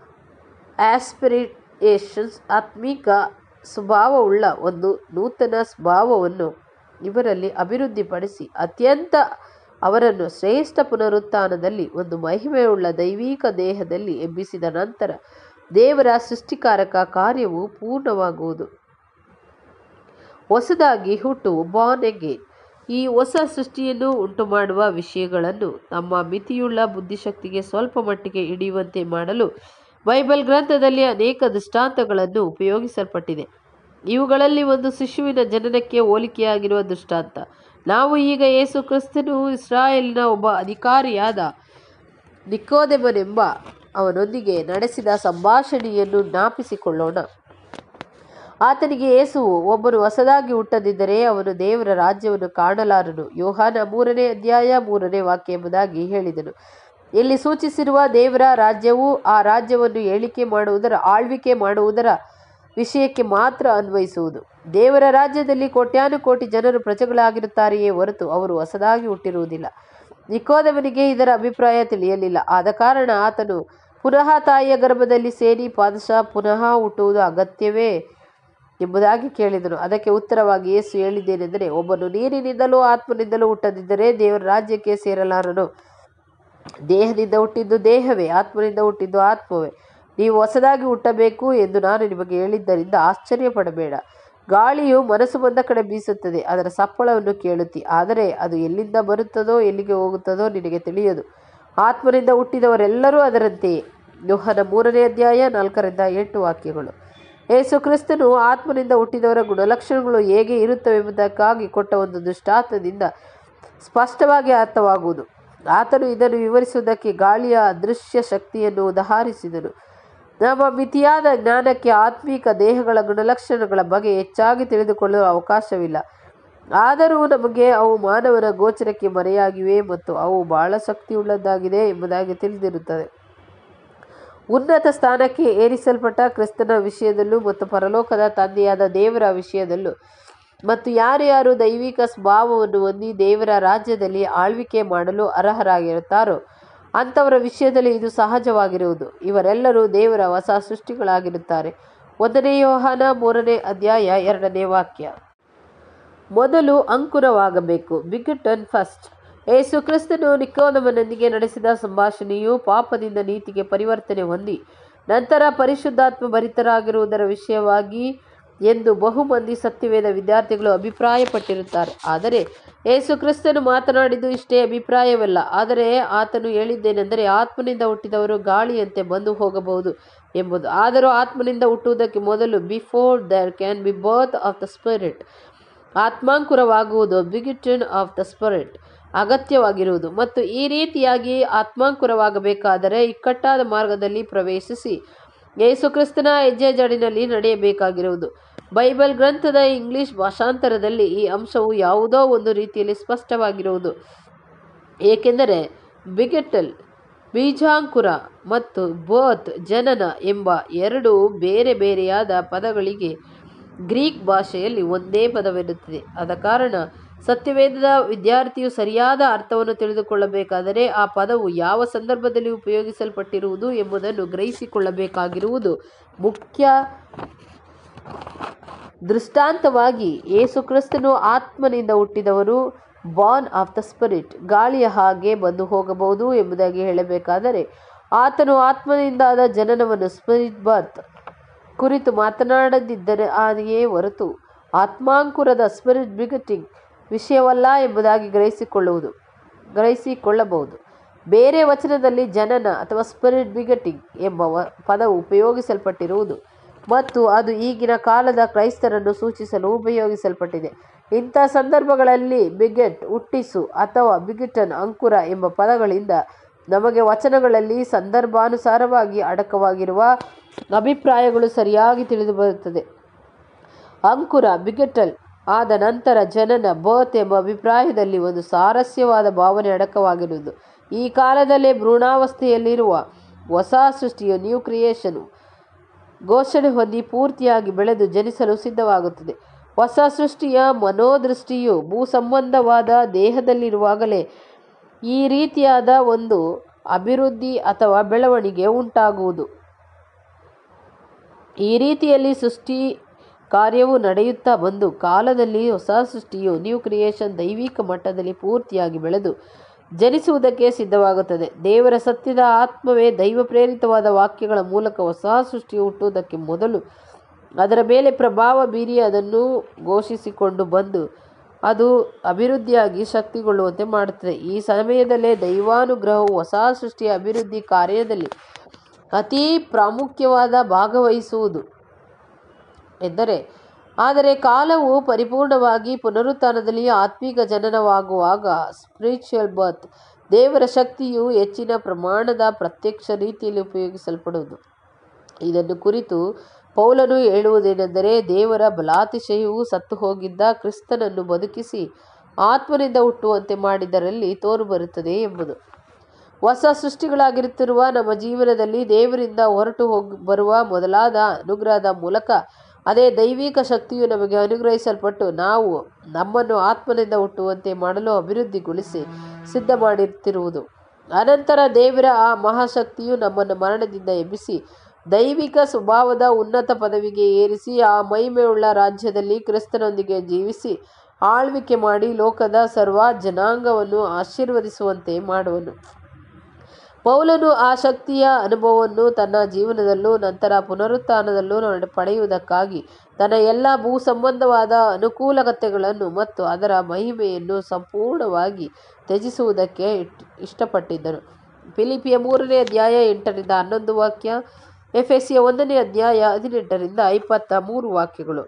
ಆಸ್ಪಿರೇಷನ್ಸ್ ಆತ್ಮಿಕ ಸ್ವಭಾವವುಳ್ಳ ಒಂದು ನೂತನ ಸ್ವಭಾವವನ್ನು ಇವರಲ್ಲಿ ಅಭಿವೃದ್ಧಿಪಡಿಸಿ ಅತ್ಯಂತ ಅವರನ್ನು ಶ್ರೇಷ್ಠ ಪುನರುತ್ಥಾನದಲ್ಲಿ ಒಂದು ಮಹಿಮೆಯುಳ್ಳ ದೈವಿಕ ದೇಹದಲ್ಲಿ ಎಬ್ಬಿಸಿದ ನಂತರ ದೇವರ ಸೃಷ್ಟಿಕಾರಕ ಕಾರ್ಯವು ಪೂರ್ಣವಾಗುವುದು ಹೊಸದಾಗಿ ಹುಟ್ಟು ಬಾರ್ನ್ ಎಗೇನ್ ಈ ಹೊಸ ಸೃಷ್ಟಿಯನ್ನು ಉಂಟುಮಾಡುವ ವಿಷಯಗಳನ್ನು ತಮ್ಮ ಮಿತಿಯುಳ್ಳ ಬುದ್ಧಿಶಕ್ತಿಗೆ ಸ್ವಲ್ಪ ಮಟ್ಟಿಗೆ ಹಿಡಿಯುವಂತೆ ಮಾಡಲು ಬೈಬಲ್ ಗ್ರಂಥದಲ್ಲಿ ಅನೇಕ ದೃಷ್ಟಾಂತಗಳನ್ನು ಉಪಯೋಗಿಸಲ್ಪಟ್ಟಿದೆ ಇವುಗಳಲ್ಲಿ ಒಂದು ಶಿಶುವಿನ ಜನನಕ್ಕೆ ಹೋಲಿಕೆಯಾಗಿರುವ ದೃಷ್ಟಾಂತ ನಾವು ಈಗ ಯೇಸು ಕ್ರಿಸ್ತನು ಇಸ್ರಾಯೇಲಿನ ಒಬ್ಬ ಅಧಿಕಾರಿಯಾದ ನಿಕೋದೆಮನೆಂಬ ಅವನೊಂದಿಗೆ ನಡೆಸಿದ ಸಂಭಾಷಣೆಯನ್ನು ಜ್ಞಾಪಿಸಿಕೊಳ್ಳೋಣ ಆತನಿಗೆ ಯೇಸುವು ಒಬ್ಬನು ಹೊಸದಾಗಿ ಹುಟ್ಟದಿದ್ದರೆ ಅವನು ದೇವರ ರಾಜ್ಯವನ್ನು ಕಾಣಲಾರನು ಯೋಹಾನ ಮೂರನೇ ಅಧ್ಯಾಯ ಮೂರನೇ ವಾಕ್ಯ ಎಂಬುದಾಗಿ ಹೇಳಿದನು ಇಲ್ಲಿ ಸೂಚಿಸಿರುವ ದೇವರ ರಾಜ್ಯವು ಆ ರಾಜ್ಯವನ್ನು ಹೇಳಿಕೆ ಮಾಡುವುದರ ಆಳ್ವಿಕೆ ಮಾಡುವುದರ ವಿಷಯಕ್ಕೆ ಮಾತ್ರ ಅನ್ವಯಿಸುವುದು ದೇವರ ರಾಜ್ಯದಲ್ಲಿ ಕೋಟ್ಯಾನುಕೋಟಿ ಜನರು ಪ್ರಜೆಗಳಾಗಿರುತ್ತಾರೆಯೇ ಹೊರತು ಅವರು ಹೊಸದಾಗಿ ಹುಟ್ಟಿರುವುದಿಲ್ಲ ನಿಕೋದವನಿಗೆ ಇದರ ಅಭಿಪ್ರಾಯ ತಿಳಿಯಲಿಲ್ಲ ಆದ ಕಾರಣ ಆತನು ಪುನಃ ತಾಯಿಯ ಗರ್ಭದಲ್ಲಿ ಸೇರಿ ಪಾದಶಾ ಪುನಃ ಹುಟ್ಟುವುದು ಅಗತ್ಯವೇ ಎಂಬುದಾಗಿ ಕೇಳಿದನು ಅದಕ್ಕೆ ಉತ್ತರವಾಗಿ ಯೇಸು ಹೇಳಿದ್ದೇನೆಂದರೆ ಒಬ್ಬನು ನೀರಿನಿಂದಲೂ ಆತ್ಮನಿಂದಲೂ ಹುಟ್ಟದಿದ್ದರೆ ದೇವರ ರಾಜ್ಯಕ್ಕೆ ಸೇರಲಾರನು ದೇಹದಿಂದ ಹುಟ್ಟಿದ್ದು ದೇಹವೇ ಆತ್ಮನಿಂದ ಹುಟ್ಟಿದ್ದು ಆತ್ಮವೇ ನೀವು ಹೊಸದಾಗಿ ಹುಟ್ಟಬೇಕು ಎಂದು ನಾನು ನಿಮಗೆ ಹೇಳಿದ್ದರಿಂದ ಆಶ್ಚರ್ಯಪಡಬೇಡ ಗಾಳಿಯು ಮನಸ್ಸು ಬಂದ ಕಡೆ ಬೀಸುತ್ತದೆ ಅದರ ಸಪ್ಪಳವನ್ನು ಕೇಳುತ್ತಿ ಆದರೆ ಅದು ಎಲ್ಲಿಂದ ಬರುತ್ತದೋ ಎಲ್ಲಿಗೆ ಹೋಗುತ್ತದೋ ನಿನಗೆ ತಿಳಿಯದು ಆತ್ಮನಿಂದ ಹುಟ್ಟಿದವರೆಲ್ಲರೂ ಅದರಂತೆಯೇ ಯೋಹನ ಮೂರನೇ ಅಧ್ಯಾಯ ನಾಲ್ಕರಿಂದ ಎಂಟು ವಾಕ್ಯಗಳು ಯೇಸು ಕ್ರಿಸ್ತನು ಆತ್ಮನಿಂದ ಹುಟ್ಟಿದವರ ಗುಣಲಕ್ಷಣಗಳು ಹೇಗೆ ಇರುತ್ತವೆಂಬುದಕ್ಕಾಗಿ ಕೊಟ್ಟ ಒಂದು ದೃಷ್ಟಾಂತದಿಂದ ಸ್ಪಷ್ಟವಾಗಿ ಅರ್ಥವಾಗುವುದು ಆತನು ಇದನ್ನು ವಿವರಿಸುವುದಕ್ಕೆ ಗಾಳಿಯ ಅದೃಶ್ಯ ಶಕ್ತಿಯನ್ನು ಉದಾಹರಿಸಿದನು ನಮ್ಮ ಮಿತಿಯಾದ ಜ್ಞಾನಕ್ಕೆ ಆತ್ಮೀಕ ದೇಹಗಳ ಗುಣಲಕ್ಷಣಗಳ ಬಗ್ಗೆ ಹೆಚ್ಚಾಗಿ ತಿಳಿದುಕೊಳ್ಳಲು ಅವಕಾಶವಿಲ್ಲ ಆದರೂ ನಮಗೆ ಅವು ಮಾನವನ ಗೋಚರಕ್ಕೆ ಮರೆಯಾಗಿವೆ ಮತ್ತು ಅವು ಬಹಳ ಶಕ್ತಿಯುಳ್ಳದ್ದಾಗಿದೆ ಎಂಬುದಾಗಿ ತಿಳಿದಿರುತ್ತದೆ ಉನ್ನತ ಸ್ಥಾನಕ್ಕೆ ಏರಿಸಲ್ಪಟ್ಟ ಕ್ರಿಸ್ತನ ವಿಷಯದಲ್ಲೂ ಮತ್ತು ಪರಲೋಕದ ತಂದೆಯಾದ ದೇವರ ವಿಷಯದಲ್ಲೂ ಮತ್ತು ಯಾರು ಯಾರು ದೈವಿಕ ಸ್ವಭಾವವನ್ನು ಹೊಂದಿ ದೇವರ ರಾಜ್ಯದಲ್ಲಿ ಆಳ್ವಿಕೆ ಮಾಡಲು ಅರ್ಹರಾಗಿರುತ್ತಾರೋ ಅಂಥವರ ವಿಷಯದಲ್ಲಿ ಇದು ಸಹಜವಾಗಿರುವುದು ಇವರೆಲ್ಲರೂ ದೇವರ ಹೊಸ ಸೃಷ್ಟಿಗಳಾಗಿರುತ್ತಾರೆ ಒಂದನೇ ಯೋಹಾನ ಮೂರನೇ ಅಧ್ಯಾಯ ಎರಡನೇ ವಾಕ್ಯ ಮೊದಲು ಅಂಕುರವಾಗಬೇಕು ಬಿಗಿಟನ್ ಫಸ್ಟ್ ಏಸು ಕ್ರಿಸ್ತನು ನಿಕೋದಮನೊಂದಿಗೆ ನಡೆಸಿದ ಸಂಭಾಷಣೆಯು ಪಾಪದಿಂದ ನೀತಿಗೆ ಪರಿವರ್ತನೆ ಹೊಂದಿ ನಂತರ ಪರಿಶುದ್ಧಾತ್ಮ ಭರಿತರಾಗಿರುವುದರ ವಿಷಯವಾಗಿ ಎಂದು ಬಹುಮಂದಿ ಸತ್ಯವೇದ ವಿದ್ಯಾರ್ಥಿಗಳು ಅಭಿಪ್ರಾಯಪಟ್ಟಿರುತ್ತಾರೆ ಆದರೆ ಏಸು ಕ್ರಿಸ್ತನು ಮಾತನಾಡಿದ್ದು ಇಷ್ಟೇ ಅಭಿಪ್ರಾಯವಲ್ಲ ಆದರೆ ಆತನು ಹೇಳಿದ್ದೇನೆಂದರೆ ಆತ್ಮನಿಂದ ಹುಟ್ಟಿದವರು ಗಾಳಿಯಂತೆ ಬಂದು ಹೋಗಬಹುದು ಎಂಬುದು ಆದರೂ ಆತ್ಮನಿಂದ ಹುಟ್ಟುವುದಕ್ಕೆ ಮೊದಲು before there can be birth of the spirit ಆತ್ಮಾಂಕುರವಾಗುವುದು ಬಿಗಿಟನ್ ಆಫ್ ದ ಸ್ಪಿರಿಟ್ ಅಗತ್ಯವಾಗಿರುವುದು ಮತ್ತು ಈ ರೀತಿಯಾಗಿ ಆತ್ಮಾಂಕುರವಾಗಬೇಕಾದರೆ ಇಕ್ಕಟ್ಟಾದ ಮಾರ್ಗದಲ್ಲಿ ಪ್ರವೇಶಿಸಿ ಯೇಸುಕ್ರಿಸ್ತನ ಹೆಜ್ಜೆ ಜಾಡಿನಲ್ಲಿ ನಡೆಯಬೇಕಾಗಿರುವುದು ಬೈಬಲ್ ಗ್ರಂಥದ ಇಂಗ್ಲಿಷ್ ಭಾಷಾಂತರದಲ್ಲಿ ಈ ಅಂಶವು ಯಾವುದೋ ಒಂದು ರೀತಿಯಲ್ಲಿ ಸ್ಪಷ್ಟವಾಗಿರುವುದು ಏಕೆಂದರೆ ಬಿಗೆಟಲ್ ಬೀಜಾಂಕುರ ಮತ್ತು ಬೋತ್ ಜನನ ಎಂಬ ಎರಡು ಬೇರೆ ಬೇರೆಯಾದ ಪದಗಳಿಗೆ ಗ್ರೀಕ್ ಭಾಷೆಯಲ್ಲಿ ಒಂದೇ ಪದವಿರುತ್ತದೆ ಆದ ಕಾರಣ ಸತ್ಯವೇದದ ವಿದ್ಯಾರ್ಥಿಯು ಸರಿಯಾದ ಅರ್ಥವನ್ನು ತಿಳಿದುಕೊಳ್ಳಬೇಕಾದರೆ ಆ ಪದವು ಯಾವ ಸಂದರ್ಭದಲ್ಲಿ ಉಪಯೋಗಿಸಲ್ಪಟ್ಟಿರುವುದು ಎಂಬುದನ್ನು ಗ್ರಹಿಸಿಕೊಳ್ಳಬೇಕಾಗಿರುವುದು ಮುಖ್ಯ ದೃಷ್ಟಾಂತವಾಗಿ ಯೇಸು ಕ್ರಿಸ್ತನು ಆತ್ಮನಿಂದ ಹುಟ್ಟಿದವರು ಬಾರ್ನ್ ಆಫ್ ದ ಸ್ಪಿರಿಟ್ ಗಾಳಿಯ ಹಾಗೆ ಬಂದು ಹೋಗಬಹುದು ಎಂಬುದಾಗಿ ಹೇಳಬೇಕಾದರೆ ಆತನು ಆತ್ಮನಿಂದಾದ ಜನನವನ್ನು ಸ್ಪಿರಿಟ್ ಬರ್ತ್ ಕುರಿತು ಮಾತನಾಡದಿದ್ದರೆ ಹಾಗೆಯೇ ಹೊರತು ಆತ್ಮಾಂಕುರದ ಸ್ಪಿರಿಟ್ ಬಿಗಟಿಂಗ್ ವಿಷಯವಲ್ಲ ಎಂಬುದಾಗಿ ಗ್ರಹಿಸಿಕೊಳ್ಳುವುದು ಗ್ರಹಿಸಿಕೊಳ್ಳಬಹುದು ಬೇರೆ ವಚನದಲ್ಲಿ ಜನನ ಅಥವಾ ಸ್ಪಿರಿಟ್ ಬಿಗಟಿಂಗ್ ಎಂಬ ವ- ಪದವು ಉಪಯೋಗಿಸಲ್ಪಟ್ಟಿರುವುದು ಮತ್ತು ಅದು ಈಗಿನ ಕಾಲದ ಕ್ರೈಸ್ತರನ್ನು ಸೂಚಿಸಲು ಉಪಯೋಗಿಸಲ್ಪಟ್ಟಿದೆ ಇಂಥ ಸಂದರ್ಭಗಳಲ್ಲಿ ಬಿಗೆಟ್ ಹುಟ್ಟಿಸು ಅಥವಾ ಬಿಗಿಟನ್ ಅಂಕುರ ಎಂಬ ಪದಗಳಿಂದ ನಮಗೆ ವಚನಗಳಲ್ಲಿ ಸಂದರ್ಭಾನುಸಾರವಾಗಿ ಅಡಕವಾಗಿರುವ ಅಭಿಪ್ರಾಯಗಳು ಸರಿಯಾಗಿ ತಿಳಿದುಬರುತ್ತದೆ ಅಂಕುರ ಬಿಗೆಟಲ್ ಆದ ನಂತರ ಜನನ ಬರ್ತ್ ಎಂಬ ಅಭಿಪ್ರಾಯದಲ್ಲಿ ಒಂದು ಸಾರಸ್ಯವಾದ ಭಾವನೆ ಅಡಕವಾಗಿರುವುದು ಈ ಕಾಲದಲ್ಲೇ ಭ್ರೂಣಾವಸ್ಥೆಯಲ್ಲಿರುವ ಹೊಸ ಸೃಷ್ಟಿಯು ನ್ಯೂ ಕ್ರಿಯೇಷನು ಘೋಷಣೆ ಹೊಂದಿ ಪೂರ್ತಿಯಾಗಿ ಬೆಳೆದು ಜನಿಸಲು ಸಿದ್ಧವಾಗುತ್ತದೆ ಹೊಸ ಸೃಷ್ಟಿಯ ಮನೋದೃಷ್ಟಿಯು ಭೂ ಸಂಬಂಧವಾದ ದೇಹದಲ್ಲಿರುವಾಗಲೇ ಈ ರೀತಿಯಾದ ಒಂದು ಅಭಿವೃದ್ಧಿ ಅಥವಾ ಬೆಳವಣಿಗೆ ಉಂಟಾಗುವುದು ಈ ರೀತಿಯಲ್ಲಿ ಸೃಷ್ಟಿ ಕಾರ್ಯವು ನಡೆಯುತ್ತಾ ಬಂದು ಕಾಲದಲ್ಲಿ ಹೊಸ ಸೃಷ್ಟಿಯು ನ್ಯೂ ಕ್ರಿಯೇಷನ್ ದೈವಿಕ ಮಟ್ಟದಲ್ಲಿ ಪೂರ್ತಿಯಾಗಿ ಬೆಳೆದು ಜನಿಸುವುದಕ್ಕೆ ಸಿದ್ಧವಾಗುತ್ತದೆ ದೇವರ ಸತ್ಯದ ಆತ್ಮವೇ ದೈವ ಪ್ರೇರಿತವಾದ ವಾಕ್ಯಗಳ ಮೂಲಕ ಹೊಸ ಸೃಷ್ಟಿಯು ಹುಟ್ಟುವುದಕ್ಕೆ ಮೊದಲು ಅದರ ಮೇಲೆ ಪ್ರಭಾವ ಬೀರಿ ಅದನ್ನು ಘೋಷಿಸಿಕೊಂಡು ಬಂದು ಅದು ಅಭಿವೃದ್ಧಿಯಾಗಿ ಶಕ್ತಿಗೊಳ್ಳುವಂತೆ ಮಾಡುತ್ತದೆ ಈ ಸಮಯದಲ್ಲೇ ದೈವಾನುಗ್ರಹವು ಹೊಸ ಸೃಷ್ಟಿಯ ಅಭಿವೃದ್ಧಿ ಕಾರ್ಯದಲ್ಲಿ ಅತೀ ಪ್ರಾಮುಖ್ಯವಾದ ಭಾಗವಹಿಸುವುದು ಎಂದರೆ ಆದರೆ ಕಾಲವು ಪರಿಪೂರ್ಣವಾಗಿ ಪುನರುತ್ಥಾನದಲ್ಲಿ ಆತ್ಮಿಕ ಜನನವಾಗುವಾಗ ಸ್ಪಿರಿಚುವಲ್ ಬರ್ತ್ ದೇವರ ಶಕ್ತಿಯು ಹೆಚ್ಚಿನ ಪ್ರಮಾಣದ ಪ್ರತ್ಯಕ್ಷ ರೀತಿಯಲ್ಲಿ ಉಪಯೋಗಿಸಲ್ಪಡುವುದು ಇದನ್ನು ಕುರಿತು ಪೌಲನು ಹೇಳುವುದೇನೆಂದರೆ ದೇವರ ಬಲಾತಿಶಯವು ಸತ್ತು ಹೋಗಿದ್ದ ಕ್ರಿಸ್ತನನ್ನು ಬದುಕಿಸಿ ಆತ್ಮನಿಂದ ಹುಟ್ಟುವಂತೆ ಮಾಡಿದರಲ್ಲಿ ತೋರುಬರುತ್ತದೆ ಎಂಬುದು ಹೊಸ ಸೃಷ್ಟಿಗಳಾಗಿರುತ್ತಿರುವ ನಮ್ಮ ಜೀವನದಲ್ಲಿ ದೇವರಿಂದ ಹೊರಟು ಹೋಗಿ ಬರುವ ಮೊದಲಾದ ಅನುಗ್ರಹದ ಮೂಲಕ ಅದೇ ದೈವಿಕ ಶಕ್ತಿಯು ನಮಗೆ ಅನುಗ್ರಹಿಸಲ್ಪಟ್ಟು ನಾವು ನಮ್ಮನ್ನು ಆತ್ಮನಿಂದ ಹುಟ್ಟುವಂತೆ ಮಾಡಲು ಅಭಿವೃದ್ಧಿಗೊಳಿಸಿ ಸಿದ್ಧ ಮಾಡುತ್ತಿರುವುದು ಅನಂತರ ದೇವರ ಆ ಮಹಾಶಕ್ತಿಯು ನಮ್ಮನ್ನು ಮರಣದಿಂದ ಎಬ್ಬಿಸಿ ದೈವಿಕ ಸ್ವಭಾವದ ಉನ್ನತ ಪದವಿಗೆ ಏರಿಸಿ ಆ ಮಹಿಮೆಯುಳ್ಳ ರಾಜ್ಯದಲ್ಲಿ ಕ್ರಿಸ್ತನೊಂದಿಗೆ ಜೀವಿಸಿ ಆಳ್ವಿಕೆ ಮಾಡಿ ಲೋಕದ ಸರ್ವ ಜನಾಂಗವನ್ನು ಆಶೀರ್ವದಿಸುವಂತೆ ಮಾಡುವನು ಪೌಲನು ಆ ಶಕ್ತಿಯ ಅನುಭವವನ್ನು ತನ್ನ ಜೀವನದಲ್ಲೂ ನಂತರ ಪುನರುತ್ಥಾನದಲ್ಲೂ ನಡೆ- ಪಡೆಯುವುದಕ್ಕಾಗಿ ತನ್ನ ಎಲ್ಲ ಭೂ ಸಂಬಂಧವಾದ ಅನುಕೂಲತೆಗಳನ್ನು ಮತ್ತು ಅದರ ಮಹಿಮೆಯನ್ನು ಸಂಪೂರ್ಣವಾಗಿ ತ್ಯಜಿಸುವುದಕ್ಕೆ ಇಟ್- ಇಷ್ಟಪಟ್ಟಿದ್ದನು ಫಿಲಿಪಿಯ ಮೂರನೇ ಅಧ್ಯಾಯ ಎಂಟರಿಂದ ಹನ್ನೊಂದು ವಾಕ್ಯ ಎಫೆಸಿಯ ಒಂದನೇ ಅಧ್ಯಾಯ ಹದಿನೆಂಟರಿಂದ ಇಪ್ಪತ್ತ ಮೂರು ವಾಕ್ಯಗಳು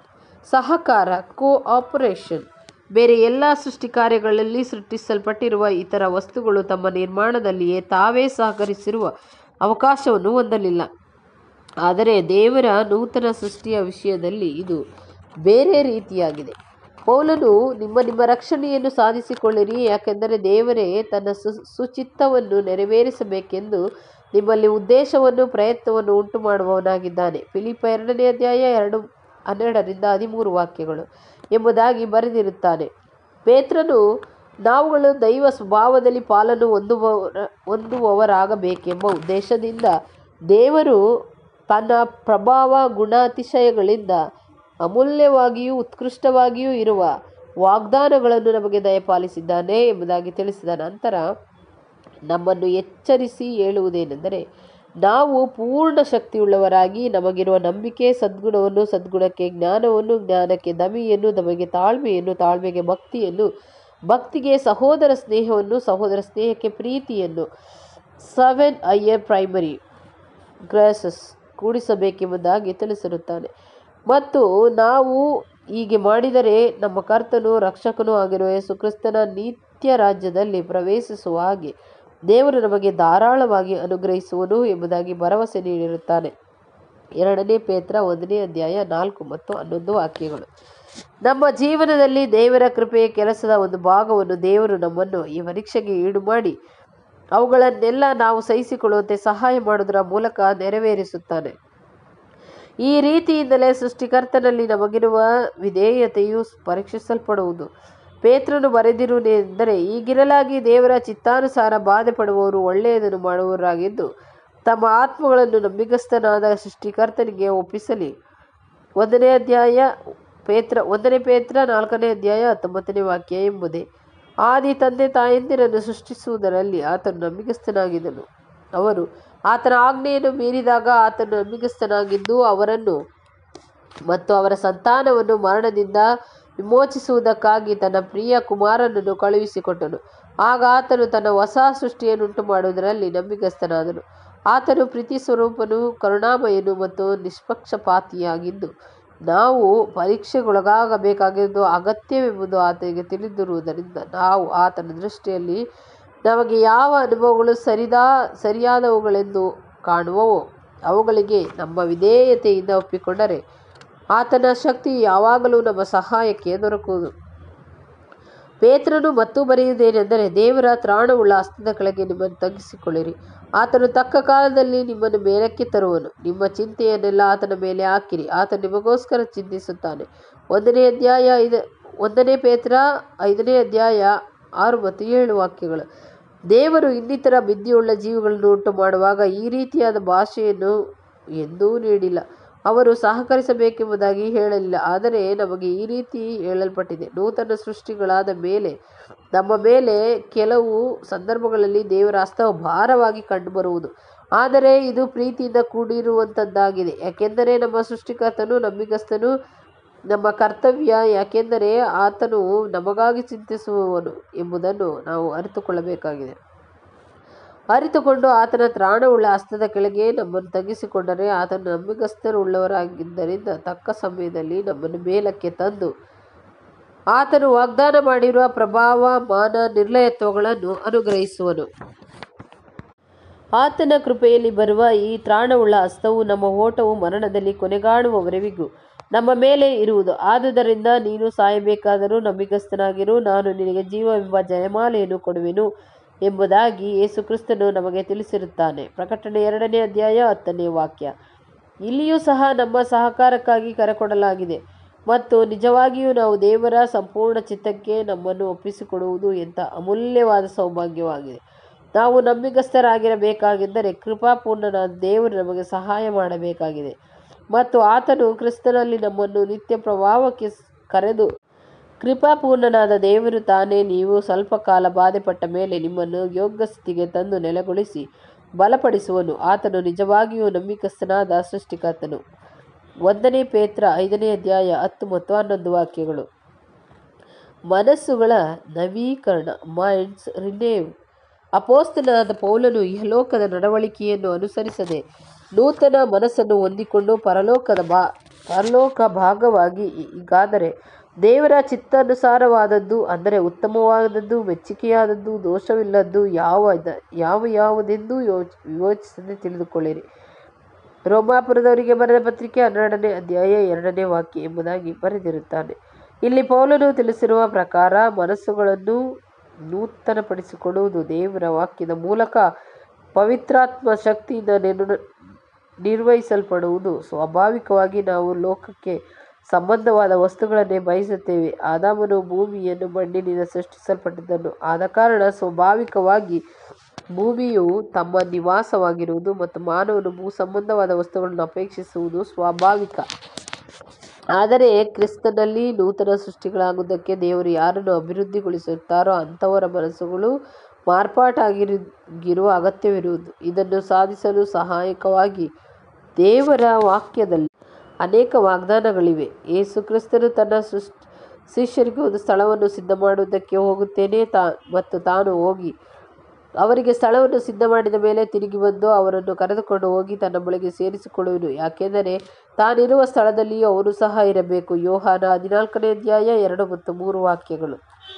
ಸಹಕಾರ ಕೋ ಆಪರೇಷನ್ ಬೇರೆ ಎಲ್ಲ ಸೃಷ್ಟಿ ಕಾರ್ಯಗಳಲ್ಲಿ ಸೃಷ್ಟಿಸಲ್ಪಟ್ಟಿರುವ ಇತರ ವಸ್ತುಗಳು ತಮ್ಮ ನಿರ್ಮಾಣದಲ್ಲಿಯೇ ತಾವೇ ಸಹಕರಿಸಿರುವ ಅವಕಾಶವನ್ನು ಹೊಂದಲಿಲ್ಲ ಆದರೆ ದೇವರ ನೂತನ ಸೃಷ್ಟಿಯ ವಿಷಯದಲ್ಲಿ ಇದು ಬೇರೆ ರೀತಿಯಾಗಿದೆ ಪೌಲನು ನಿಮ್ಮ ನಿಮ್ಮ ರಕ್ಷಣೆಯನ್ನು ಸಾಧಿಸಿಕೊಳ್ಳಿರಿ ಯಾಕೆಂದರೆ ದೇವರೇ ತನ್ನ ಸು ಸುಚಿತ್ತವನ್ನು ನೆರವೇರಿಸಬೇಕೆಂದು ನಿಮ್ಮಲ್ಲಿ ಉದ್ದೇಶವನ್ನು ಪ್ರಯತ್ನವನ್ನು ಉಂಟು ಮಾಡುವವನಾಗಿದ್ದಾನೆ ಫಿಲಿಪ ಎರಡನೇ ಅಧ್ಯಾಯ ಎರಡು ಹನ್ನೆರಡರಿಂದ ಹದಿಮೂರು ವಾಕ್ಯಗಳು ಎಂಬುದಾಗಿ ಬರೆದಿರುತ್ತಾನೆ ಪೇತ್ರನು ನಾವುಗಳು ದೈವ ಸ್ವಭಾವದಲ್ಲಿ ಪಾಲನ್ನು ಹೊಂದುವವರ ಹೊಂದುವವರಾಗಬೇಕೆಂಬ ಉದ್ದೇಶದಿಂದ ದೇವರು ತನ್ನ ಪ್ರಭಾವ ಗುಣಾತಿಶಯಗಳಿಂದ ಅಮೂಲ್ಯವಾಗಿಯೂ ಉತ್ಕೃಷ್ಟವಾಗಿಯೂ ಇರುವ ವಾಗ್ದಾನಗಳನ್ನು ನಮಗೆ ದಯಪಾಲಿಸಿದ್ದಾನೆ ಎಂಬುದಾಗಿ ತಿಳಿಸಿದ ನಂತರ ನಮ್ಮನ್ನು ಎಚ್ಚರಿಸಿ ಹೇಳುವುದೇನೆಂದರೆ ನಾವು ಪೂರ್ಣ ಶಕ್ತಿಯುಳ್ಳವರಾಗಿ ನಮಗಿರುವ ನಂಬಿಕೆ ಸದ್ಗುಣವನ್ನು ಸದ್ಗುಣಕ್ಕೆ ಜ್ಞಾನವನ್ನು ಜ್ಞಾನಕ್ಕೆ ದಮಿಯನ್ನು ದಮೆಗೆ ತಾಳ್ಮೆಯನ್ನು ತಾಳ್ಮೆಗೆ ಭಕ್ತಿಯನ್ನು ಭಕ್ತಿಗೆ ಸಹೋದರ ಸ್ನೇಹವನ್ನು ಸಹೋದರ ಸ್ನೇಹಕ್ಕೆ ಪ್ರೀತಿಯನ್ನು ಸೆವೆನ್ ಐಯರ್ ಪ್ರೈಮರಿ ಗ್ರಾಸಸ್ ಕೂಡಿಸಬೇಕೆಂಬುದಾಗಿ ತಿಳಿಸಿರುತ್ತಾನೆ ಮತ್ತು ನಾವು ಹೀಗೆ ಮಾಡಿದರೆ ನಮ್ಮ ಕರ್ತನು ರಕ್ಷಕನೂ ಆಗಿರುವ ಯೇಸು ಕ್ರಿಸ್ತನ ನಿತ್ಯ ರಾಜ್ಯದಲ್ಲಿ ಪ್ರವೇಶಿಸುವ ಹಾಗೆ ದೇವರು ನಮಗೆ ಧಾರಾಳವಾಗಿ ಅನುಗ್ರಹಿಸುವನು ಎಂಬುದಾಗಿ ಭರವಸೆ ನೀಡಿರುತ್ತಾನೆ ಎರಡನೇ ಪೇತ್ರ ಒಂದನೇ ಅಧ್ಯಾಯ ನಾಲ್ಕು ಮತ್ತು ಹನ್ನೊಂದು ವಾಕ್ಯಗಳು ನಮ್ಮ ಜೀವನದಲ್ಲಿ ದೇವರ ಕೃಪೆಯ ಕೆಲಸದ ಒಂದು ಭಾಗವನ್ನು ದೇವರು ನಮ್ಮನ್ನು ಈ ಪರೀಕ್ಷೆಗೆ ಈಡು ಮಾಡಿ ಅವುಗಳನ್ನೆಲ್ಲ ನಾವು ಸಹಿಸಿಕೊಳ್ಳುವಂತೆ ಸಹಾಯ ಮಾಡುವುದರ ಮೂಲಕ ನೆರವೇರಿಸುತ್ತಾನೆ ಈ ರೀತಿಯಿಂದಲೇ ಸೃಷ್ಟಿಕರ್ತನಲ್ಲಿ ನಮಗಿರುವ ವಿಧೇಯತೆಯು ಪರೀಕ್ಷಿಸಲ್ಪಡುವುದು ಪೇತ್ರನು ಬರೆದಿರುವುದೆಂದರೆ ಈಗಿರಲಾಗಿ ದೇವರ ಚಿತ್ತಾನುಸಾರ ಬಾಧೆ ಪಡುವವರು ಒಳ್ಳೆಯದನ್ನು ಮಾಡುವವರಾಗಿದ್ದು ತಮ್ಮ ಆತ್ಮಗಳನ್ನು ನಂಬಿಗಸ್ತನಾದ ಸೃಷ್ಟಿಕರ್ತನಿಗೆ ಒಪ್ಪಿಸಲಿ ಒಂದನೇ ಅಧ್ಯಾಯ ಪೇತ್ರ ಒಂದನೇ ಪೇತ್ರ ನಾಲ್ಕನೇ ಅಧ್ಯಾಯ ಹತ್ತೊಂಬತ್ತನೇ ವಾಕ್ಯ ಎಂಬುದೇ ಆದಿ ತಂದೆ ತಾಯಂದಿರನ್ನು ಸೃಷ್ಟಿಸುವುದರಲ್ಲಿ ಆತನು ನಂಬಿಗಸ್ತನಾಗಿದ್ದನು ಅವರು ಆತನ ಆಜ್ಞೆಯನ್ನು ಮೀರಿದಾಗ ಆತನು ನಂಬಿಗಸ್ತನಾಗಿದ್ದು ಅವರನ್ನು ಮತ್ತು ಅವರ ಸಂತಾನವನ್ನು ಮರಣದಿಂದ ವಿಮೋಚಿಸುವುದಕ್ಕಾಗಿ ತನ್ನ ಪ್ರಿಯ ಕುಮಾರನನ್ನು ಕಳುಹಿಸಿಕೊಟ್ಟನು ಆಗ ಆತನು ತನ್ನ ಹೊಸ ಸೃಷ್ಟಿಯನ್ನುಂಟು ಮಾಡುವುದರಲ್ಲಿ ನಂಬಿಗಸ್ತನಾದನು ಆತನು ಪ್ರೀತಿ ಸ್ವರೂಪನು ಕರುಣಾಮಯನು ಮತ್ತು ನಿಷ್ಪಕ್ಷಪಾತಿಯಾಗಿದ್ದು ನಾವು ಪರೀಕ್ಷೆಗೊಳಗಾಗಬೇಕಾಗಿದ್ದು ಅಗತ್ಯವೆಂಬುದು ಆತನಿಗೆ ತಿಳಿದಿರುವುದರಿಂದ ನಾವು ಆತನ ದೃಷ್ಟಿಯಲ್ಲಿ ನಮಗೆ ಯಾವ ಅನುಭವಗಳು ಸರಿದಾ ಸರಿಯಾದವುಗಳೆಂದು ಕಾಣುವವೋ ಅವುಗಳಿಗೆ ನಮ್ಮ ವಿಧೇಯತೆಯಿಂದ ಒಪ್ಪಿಕೊಂಡರೆ ಆತನ ಶಕ್ತಿ ಯಾವಾಗಲೂ ನಮ್ಮ ಸಹಾಯಕ್ಕೆ ದೊರಕುವುದು ಪೇತ್ರನು ಮತ್ತು ಬರೆಯುವುದೇನೆಂದರೆ ದೇವರ ತ್ರಾಣವುಳ್ಳ ಹಸ್ತದ ಕೆಳಗೆ ನಿಮ್ಮನ್ನು ತಗ್ಗಿಸಿಕೊಳ್ಳಿರಿ ಆತನು ತಕ್ಕ ಕಾಲದಲ್ಲಿ ನಿಮ್ಮನ್ನು ಮೇಲಕ್ಕೆ ತರುವನು ನಿಮ್ಮ ಚಿಂತೆಯನ್ನೆಲ್ಲ ಆತನ ಮೇಲೆ ಹಾಕಿರಿ ಆತ ನಿಮಗೋಸ್ಕರ ಚಿಂತಿಸುತ್ತಾನೆ ಒಂದನೇ ಅಧ್ಯಾಯ ಐದು ಒಂದನೇ ಪೇತ್ರ ಐದನೇ ಅಧ್ಯಾಯ ಆರು ಮತ್ತು ಏಳು ವಾಕ್ಯಗಳು ದೇವರು ಇನ್ನಿತರ ಬುದ್ಧಿಯುಳ್ಳ ಜೀವಿಗಳನ್ನು ಉಂಟು ಮಾಡುವಾಗ ಈ ರೀತಿಯಾದ ಭಾಷೆಯನ್ನು ಎಂದೂ ನೀಡಿಲ್ಲ ಅವರು ಸಹಕರಿಸಬೇಕೆಂಬುದಾಗಿ ಹೇಳಲಿಲ್ಲ ಆದರೆ ನಮಗೆ ಈ ರೀತಿ ಹೇಳಲ್ಪಟ್ಟಿದೆ ನೂತನ ಸೃಷ್ಟಿಗಳಾದ ಮೇಲೆ ನಮ್ಮ ಮೇಲೆ ಕೆಲವು ಸಂದರ್ಭಗಳಲ್ಲಿ ದೇವರ ಹಸ್ತವು ಭಾರವಾಗಿ ಕಂಡುಬರುವುದು ಆದರೆ ಇದು ಪ್ರೀತಿಯಿಂದ ಕೂಡಿರುವಂಥದ್ದಾಗಿದೆ ಯಾಕೆಂದರೆ ನಮ್ಮ ಸೃಷ್ಟಿಕರ್ತನು ನಂಬಿಗಸ್ತನು ನಮ್ಮ ಕರ್ತವ್ಯ ಯಾಕೆಂದರೆ ಆತನು ನಮಗಾಗಿ ಚಿಂತಿಸುವವನು ಎಂಬುದನ್ನು ನಾವು ಅರಿತುಕೊಳ್ಳಬೇಕಾಗಿದೆ ಅರಿತುಕೊಂಡು ಆತನ ತ್ರಾಣವುಳ್ಳ ಹಸ್ತದ ಕೆಳಗೆ ನಮ್ಮನ್ನು ತಗ್ಗಿಸಿಕೊಂಡರೆ ಆತನು ನಂಬಿಗಸ್ತರುಳ್ಳವರಾಗಿದ್ದರಿಂದ ತಕ್ಕ ಸಮಯದಲ್ಲಿ ನಮ್ಮನ್ನು ಮೇಲಕ್ಕೆ ತಂದು ಆತನು ವಾಗ್ದಾನ ಮಾಡಿರುವ ಪ್ರಭಾವ ಮಾನ ನಿರ್ಲಯತ್ವಗಳನ್ನು ಅನುಗ್ರಹಿಸುವನು ಆತನ ಕೃಪೆಯಲ್ಲಿ ಬರುವ ಈ ತ್ರಾಣವುಳ್ಳ ಹಸ್ತವು ನಮ್ಮ ಓಟವು ಮರಣದಲ್ಲಿ ಕೊನೆಗಾಣುವವರೆವಿಗೂ ನಮ್ಮ ಮೇಲೆ ಇರುವುದು ಆದುದರಿಂದ ನೀನು ಸಾಯಬೇಕಾದರೂ ನಂಬಿಗಸ್ತನಾಗಿರು ನಾನು ನಿನಗೆ ಜೀವವೆಂಬ ಜಯಮಾಲೆಯನ್ನು ಕೊಡುವೆನು ಎಂಬುದಾಗಿ ಯೇಸುಕ್ರಿಸ್ತನು ನಮಗೆ ತಿಳಿಸಿರುತ್ತಾನೆ ಪ್ರಕಟಣೆ ಎರಡನೇ ಅಧ್ಯಾಯ ಹತ್ತನೇ ವಾಕ್ಯ ಇಲ್ಲಿಯೂ ಸಹ ನಮ್ಮ ಸಹಕಾರಕ್ಕಾಗಿ ಕರೆಕೊಡಲಾಗಿದೆ ಮತ್ತು ನಿಜವಾಗಿಯೂ ನಾವು ದೇವರ ಸಂಪೂರ್ಣ ಚಿತ್ತಕ್ಕೆ ನಮ್ಮನ್ನು ಒಪ್ಪಿಸಿಕೊಡುವುದು ಎಂಥ ಅಮೂಲ್ಯವಾದ ಸೌಭಾಗ್ಯವಾಗಿದೆ ನಾವು ನಂಬಿಗಸ್ತರಾಗಿರಬೇಕಾಗಿದ್ದರೆ ಕೃಪಾಪೂರ್ಣನಾದ ದೇವರು ನಮಗೆ ಸಹಾಯ ಮಾಡಬೇಕಾಗಿದೆ ಮತ್ತು ಆತನು ಕ್ರಿಸ್ತನಲ್ಲಿ ನಮ್ಮನ್ನು ನಿತ್ಯ ಪ್ರಭಾವಕ್ಕೆ ಕರೆದು ಕೃಪಾಪೂರ್ಣನಾದ ದೇವರು ತಾನೇ ನೀವು ಸ್ವಲ್ಪ ಕಾಲ ಬಾಧೆಪಟ್ಟ ಮೇಲೆ ನಿಮ್ಮನ್ನು ಯೋಗ್ಯ ಸ್ಥಿತಿಗೆ ತಂದು ನೆಲೆಗೊಳಿಸಿ ಬಲಪಡಿಸುವನು ಆತನು ನಿಜವಾಗಿಯೂ ನಂಬಿಕಸ್ಥನಾದ ಸೃಷ್ಟಿಕರ್ತನು ಒಂದನೇ ಪೇತ್ರ ಐದನೇ ಅಧ್ಯಾಯ ಹತ್ತು ಮತ್ತು ಹನ್ನೊಂದು ವಾಕ್ಯಗಳು ಮನಸ್ಸುಗಳ ನವೀಕರಣ ಮೈಂಡ್ಸ್ ರಿನೇವ್ ಅಪೋಸ್ತನಾದ ಪೌಲನು ಇಹಲೋಕದ ನಡವಳಿಕೆಯನ್ನು ಅನುಸರಿಸದೆ ನೂತನ ಮನಸ್ಸನ್ನು ಹೊಂದಿಕೊಂಡು ಪರಲೋಕದ ಬಾ ಪರಲೋಕ ಭಾಗವಾಗಿ ಈಗಾದರೆ ದೇವರ ಚಿತ್ತಾನುಸಾರವಾದದ್ದು ಅಂದರೆ ಉತ್ತಮವಾದದ್ದು ಮೆಚ್ಚುಗೆಯಾದದ್ದು ದೋಷವಿಲ್ಲದ್ದು ಯಾವ ಯಾವ ಯಾವುದೆಂದು ಯೋಚ ಯೋಚಿಸದೆ ತಿಳಿದುಕೊಳ್ಳಿರಿ ರೋಮಾಪುರದವರಿಗೆ ಬರೆದ ಪತ್ರಿಕೆ ಹನ್ನೆರಡನೇ ಅಧ್ಯಾಯ ಎರಡನೇ ವಾಕ್ಯ ಎಂಬುದಾಗಿ ಬರೆದಿರುತ್ತಾನೆ ಇಲ್ಲಿ ಪೌಲನು ತಿಳಿಸಿರುವ ಪ್ರಕಾರ ಮನಸ್ಸುಗಳನ್ನು ನೂತನಪಡಿಸಿಕೊಳ್ಳುವುದು ದೇವರ ವಾಕ್ಯದ ಮೂಲಕ ಪವಿತ್ರಾತ್ಮ ಶಕ್ತಿಯಿಂದ ನಿರ್ಣ ನಿರ್ವಹಿಸಲ್ಪಡುವುದು ಸ್ವಾಭಾವಿಕವಾಗಿ ನಾವು ಲೋಕಕ್ಕೆ ಸಂಬಂಧವಾದ ವಸ್ತುಗಳನ್ನೇ ಬಯಸುತ್ತೇವೆ ಆದಾಮನು ಭೂಮಿಯನ್ನು ಮಣ್ಣಿನಿಂದ ಸೃಷ್ಟಿಸಲ್ಪಟ್ಟಿದ್ದನು ಆದ ಕಾರಣ ಸ್ವಾಭಾವಿಕವಾಗಿ ಭೂಮಿಯು ತಮ್ಮ ನಿವಾಸವಾಗಿರುವುದು ಮತ್ತು ಮಾನವನು ಭೂ ಸಂಬಂಧವಾದ ವಸ್ತುಗಳನ್ನು ಅಪೇಕ್ಷಿಸುವುದು ಸ್ವಾಭಾವಿಕ ಆದರೆ ಕ್ರಿಸ್ತನಲ್ಲಿ ನೂತನ ಸೃಷ್ಟಿಗಳಾಗುವುದಕ್ಕೆ ದೇವರು ಯಾರನ್ನು ಅಭಿವೃದ್ಧಿಗೊಳಿಸುತ್ತಾರೋ ಅಂಥವರ ಮನಸ್ಸುಗಳು ಮಾರ್ಪಾಟಾಗಿರುವ ಅಗತ್ಯವಿರುವುದು ಇದನ್ನು ಸಾಧಿಸಲು ಸಹಾಯಕವಾಗಿ ದೇವರ ವಾಕ್ಯದಲ್ಲಿ ಅನೇಕ ವಾಗ್ದಾನಗಳಿವೆ ಯೇಸು ಕ್ರಿಸ್ತನು ತನ್ನ ಸೃಷ್ಟಿ ಶಿಷ್ಯರಿಗೆ ಒಂದು ಸ್ಥಳವನ್ನು ಸಿದ್ಧ ಮಾಡುವುದಕ್ಕೆ ಹೋಗುತ್ತೇನೆ ತಾ ಮತ್ತು ತಾನು ಹೋಗಿ ಅವರಿಗೆ ಸ್ಥಳವನ್ನು ಸಿದ್ಧ ಮಾಡಿದ ಮೇಲೆ ತಿರುಗಿ ಬಂದು ಅವರನ್ನು ಕರೆದುಕೊಂಡು ಹೋಗಿ ತನ್ನ ಬಳಿಗೆ ಸೇರಿಸಿಕೊಳ್ಳುವನು ಯಾಕೆಂದರೆ ತಾನಿರುವ ಸ್ಥಳದಲ್ಲಿಯೂ ಅವನು ಸಹ ಇರಬೇಕು ಯೋಹಾನ ಹದಿನಾಲ್ಕನೇ ಅಧ್ಯಾಯ ಎರಡು ಮತ್ತು ಮೂರು ವಾಕ್ಯಗಳು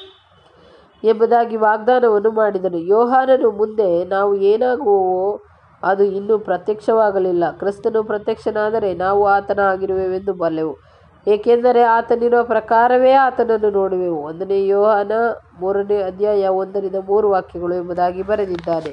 ಎಂಬುದಾಗಿ ವಾಗ್ದಾನವನ್ನು ಮಾಡಿದನು ಯೋಹಾನನು ಮುಂದೆ ನಾವು ಏನಾಗುವವೋ ಅದು ಇನ್ನೂ ಪ್ರತ್ಯಕ್ಷವಾಗಲಿಲ್ಲ ಕ್ರಿಸ್ತನು ಪ್ರತ್ಯಕ್ಷನಾದರೆ ನಾವು ಆತನ ಆಗಿರುವೆವೆಂದು ಬಲ್ಲೆವು ಏಕೆಂದರೆ ಆತನಿರುವ ಪ್ರಕಾರವೇ ಆತನನ್ನು ನೋಡುವೆವು ಒಂದನೇ ಯೋಹಾನ ಮೂರನೇ ಅಧ್ಯಾಯ ಒಂದರಿಂದ ಮೂರು ವಾಕ್ಯಗಳು ಎಂಬುದಾಗಿ ಬರೆದಿದ್ದಾನೆ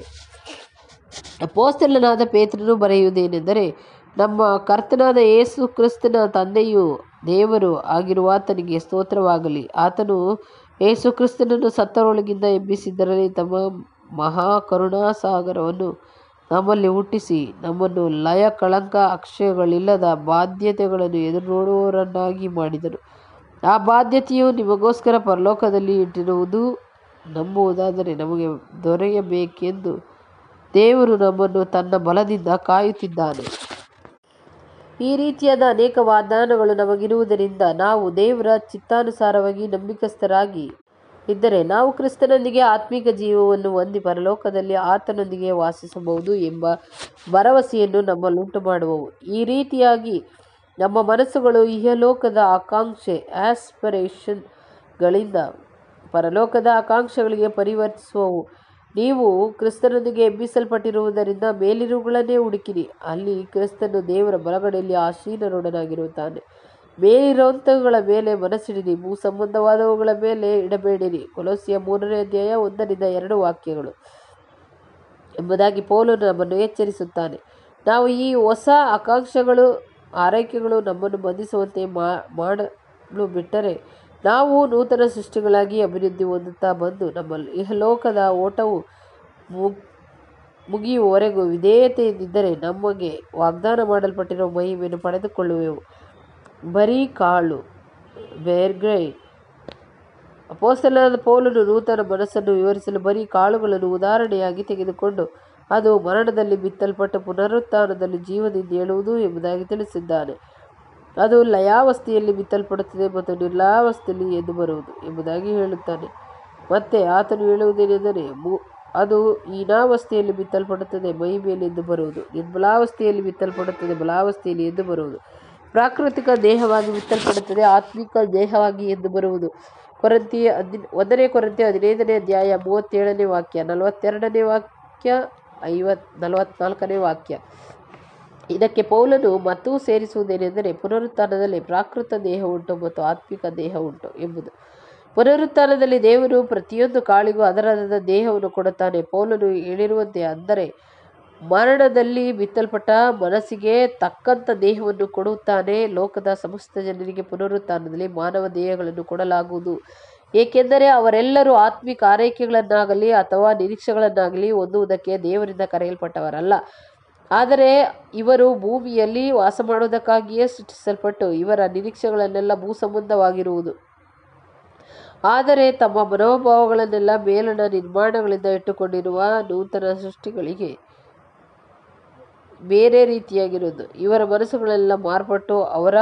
ಅಪೋಸ್ತಲನಾದ ಪೇತ್ರನು ಬರೆಯುವುದೇನೆಂದರೆ ನಮ್ಮ ಕರ್ತನಾದ ಯೇಸು ಕ್ರಿಸ್ತನ ತಂದೆಯು ದೇವರು ಆಗಿರುವ ಆತನಿಗೆ ಸ್ತೋತ್ರವಾಗಲಿ ಆತನು ಯೇಸು ಕ್ರಿಸ್ತನನ್ನು ಸತ್ತರೊಳಗಿಂದ ಎಬ್ಬಿಸಿದ್ದರಲ್ಲಿ ತಮ್ಮ ಮಹಾ ಕರುಣಾಸಾಗರವನ್ನು ನಮ್ಮಲ್ಲಿ ಹುಟ್ಟಿಸಿ ನಮ್ಮನ್ನು ಲಯ ಕಳಂಕ ಅಕ್ಷಯಗಳಿಲ್ಲದ ಬಾಧ್ಯತೆಗಳನ್ನು ಎದುರು ನೋಡುವವರನ್ನಾಗಿ ಮಾಡಿದನು ಆ ಬಾಧ್ಯತೆಯು ನಿಮಗೋಸ್ಕರ ಪರಲೋಕದಲ್ಲಿ ಇಟ್ಟಿರುವುದು ನಂಬುವುದಾದರೆ ನಮಗೆ ದೊರೆಯಬೇಕೆಂದು ದೇವರು ನಮ್ಮನ್ನು ತನ್ನ ಬಲದಿಂದ ಕಾಯುತ್ತಿದ್ದಾನೆ ಈ ರೀತಿಯಾದ ಅನೇಕ ವಾಗ್ದಾನಗಳು ನಮಗಿರುವುದರಿಂದ ನಾವು ದೇವರ ಚಿತ್ತಾನುಸಾರವಾಗಿ ನಂಬಿಕಸ್ಥರಾಗಿ ಇದ್ದರೆ ನಾವು ಕ್ರಿಸ್ತನೊಂದಿಗೆ ಆತ್ಮಿಕ ಜೀವವನ್ನು ಹೊಂದಿ ಪರಲೋಕದಲ್ಲಿ ಆತನೊಂದಿಗೆ ವಾಸಿಸಬಹುದು ಎಂಬ ಭರವಸೆಯನ್ನು ನಮ್ಮಲ್ಲುಂಟು ಮಾಡುವವು ಈ ರೀತಿಯಾಗಿ ನಮ್ಮ ಮನಸ್ಸುಗಳು ಇಹಲೋಕದ ಆಕಾಂಕ್ಷೆ ಆಸ್ಪಿರೇಷನ್ಗಳಿಂದ ಪರಲೋಕದ ಆಕಾಂಕ್ಷೆಗಳಿಗೆ ಪರಿವರ್ತಿಸುವವು ನೀವು ಕ್ರಿಸ್ತನೊಂದಿಗೆ ಎಬ್ಬಿಸಲ್ಪಟ್ಟಿರುವುದರಿಂದ ಮೇಲಿರುವುಗಳನ್ನೇ ಹುಡುಕಿರಿ ಅಲ್ಲಿ ಕ್ರಿಸ್ತನು ದೇವರ ಬಲಗಡೆಯಲ್ಲಿ ಆಸೀನರೊಡನಾಗಿರುತ್ತಾನೆ ಮೇಲಿರುವಂಥವುಗಳ ಮೇಲೆ ಮನಸ್ಸಿಡಿರಿ ಭೂ ಸಂಬಂಧವಾದವುಗಳ ಮೇಲೆ ಇಡಬೇಡಿರಿ ಕೊಲೋಸಿಯ ಮೂರನೇ ಅಧ್ಯಾಯ ಒಂದರಿಂದ ಎರಡು ವಾಕ್ಯಗಳು ಎಂಬುದಾಗಿ ಪೌಲನು ನಮ್ಮನ್ನು ಎಚ್ಚರಿಸುತ್ತಾನೆ ನಾವು ಈ ಹೊಸ ಆಕಾಂಕ್ಷೆಗಳು ಆರೈಕೆಗಳು ನಮ್ಮನ್ನು ಬಂಧಿಸುವಂತೆ ಮಾಡಲು ಬಿಟ್ಟರೆ ನಾವು ನೂತನ ಸೃಷ್ಟಿಗಳಾಗಿ ಅಭಿವೃದ್ಧಿ ಹೊಂದುತ್ತಾ ಬಂದು ನಮ್ಮ ಇಹಲೋಕದ ಓಟವು ಮುಗ್ ಮುಗಿಯುವವರೆಗೂ ವಿಧೇಯತೆಯಿಂದಿದ್ದರೆ ನಮಗೆ ವಾಗ್ದಾನ ಮಾಡಲ್ಪಟ್ಟಿರುವ ಮಹಿಮೆಯನ್ನು ಪಡೆದುಕೊಳ್ಳುವೆವು ಬರೀ ಕಾಳು ಬೇರ್ಗ್ರೈ ಅಪೋಸ್ತಲನಾದ ಪೌಲನು ನೂತನ ಮನಸ್ಸನ್ನು ವಿವರಿಸಲು ಬರೀ ಕಾಳುಗಳನ್ನು ಉದಾಹರಣೆಯಾಗಿ ತೆಗೆದುಕೊಂಡು ಅದು ಮರಣದಲ್ಲಿ ಬಿತ್ತಲ್ಪಟ್ಟು ಪುನರುತ್ಥಾನದಲ್ಲಿ ಜೀವದಿಂದ ಏಳುವುದು ಎಂಬುದಾಗಿ ತಿಳಿಸಿದ್ದಾನೆ ಅದು ಲಯಾವಸ್ಥೆಯಲ್ಲಿ ಬಿತ್ತಲ್ಪಡುತ್ತದೆ ಮತ್ತು ನಿರ್ಲಾವಸ್ಥೆಯಲ್ಲಿ ಎದ್ದು ಬರುವುದು ಎಂಬುದಾಗಿ ಹೇಳುತ್ತಾನೆ ಮತ್ತೆ ಆತನು ಹೇಳುವುದೇನೆಂದರೆ ಮು ಅದು ಹೀನಾವಸ್ಥೆಯಲ್ಲಿ ಬಿತ್ತಲ್ಪಡುತ್ತದೆ ಮಹಿಮೆಯಲ್ಲಿ ಎದ್ದು ಬರುವುದು ನಿರ್ಬಲಾವಸ್ಥೆಯಲ್ಲಿ ಬಿತ್ತಲ್ಪಡುತ್ತದೆ ಬಲಾವಸ್ಥೆಯಲ್ಲಿ ಎದ್ದು ಬರುವುದು ಪ್ರಾಕೃತಿಕ ದೇಹವಾಗಿ ಬಿತ್ತಲ್ಪಡುತ್ತದೆ ಆತ್ಮಿಕ ದೇಹವಾಗಿ ಎಂದು ಬರುವುದು ಕೊರಂತಿ ಹದಿ ಒಂದನೇ ಕೊರಂತಿ ಹದಿನೈದನೇ ಅಧ್ಯಾಯ ಮೂವತ್ತೇಳನೇ ವಾಕ್ಯ ನಲವತ್ತೆರಡನೇ ವಾಕ್ಯ ಐವತ್ ನಲವತ್ನಾಲ್ಕನೇ ವಾಕ್ಯ ಇದಕ್ಕೆ ಪೌಲನು ಮತ್ತೂ ಸೇರಿಸುವುದೇನೆಂದರೆ ಪುನರುತ್ಥಾನದಲ್ಲಿ ಪ್ರಾಕೃತ ದೇಹ ಉಂಟು ಮತ್ತು ಆತ್ಮಿಕ ದೇಹ ಉಂಟು ಎಂಬುದು ಪುನರುತ್ಥಾನದಲ್ಲಿ ದೇವರು ಪ್ರತಿಯೊಂದು ಕಾಳಿಗೂ ಅದರದಾದ ದೇಹವನ್ನು ಕೊಡುತ್ತಾನೆ ಪೌಲನು ಹೇಳಿರುವಂತೆ ಅಂದರೆ ಮರಣದಲ್ಲಿ ಬಿತ್ತಲ್ಪಟ್ಟ ಮನಸ್ಸಿಗೆ ತಕ್ಕಂಥ ದೇಹವನ್ನು ಕೊಡುತ್ತಾನೆ ಲೋಕದ ಸಮಸ್ತ ಜನರಿಗೆ ಪುನರುತ್ಥಾನದಲ್ಲಿ ಮಾನವ ದೇಹಗಳನ್ನು ಕೊಡಲಾಗುವುದು ಏಕೆಂದರೆ ಅವರೆಲ್ಲರೂ ಆತ್ಮಿಕ ಆರೈಕೆಗಳನ್ನಾಗಲಿ ಅಥವಾ ನಿರೀಕ್ಷೆಗಳನ್ನಾಗಲಿ ಹೊಂದುವುದಕ್ಕೆ ದೇವರಿಂದ ಕರೆಯಲ್ಪಟ್ಟವರಲ್ಲ ಆದರೆ ಇವರು ಭೂಮಿಯಲ್ಲಿ ವಾಸ ಮಾಡುವುದಕ್ಕಾಗಿಯೇ ಸೃಷ್ಟಿಸಲ್ಪಟ್ಟು ಇವರ ನಿರೀಕ್ಷೆಗಳನ್ನೆಲ್ಲ ಭೂ ಸಂಬಂಧವಾಗಿರುವುದು ಆದರೆ ತಮ್ಮ ಮನೋಭಾವಗಳನ್ನೆಲ್ಲ ಮೇಲಣ ನಿರ್ಮಾಣಗಳಿಂದ ಇಟ್ಟುಕೊಂಡಿರುವ ನೂತನ ಸೃಷ್ಟಿಗಳಿಗೆ ಬೇರೆ ರೀತಿಯಾಗಿರುವುದು ಇವರ ಮನಸ್ಸುಗಳೆಲ್ಲ ಮಾರ್ಪಟ್ಟು ಅವರ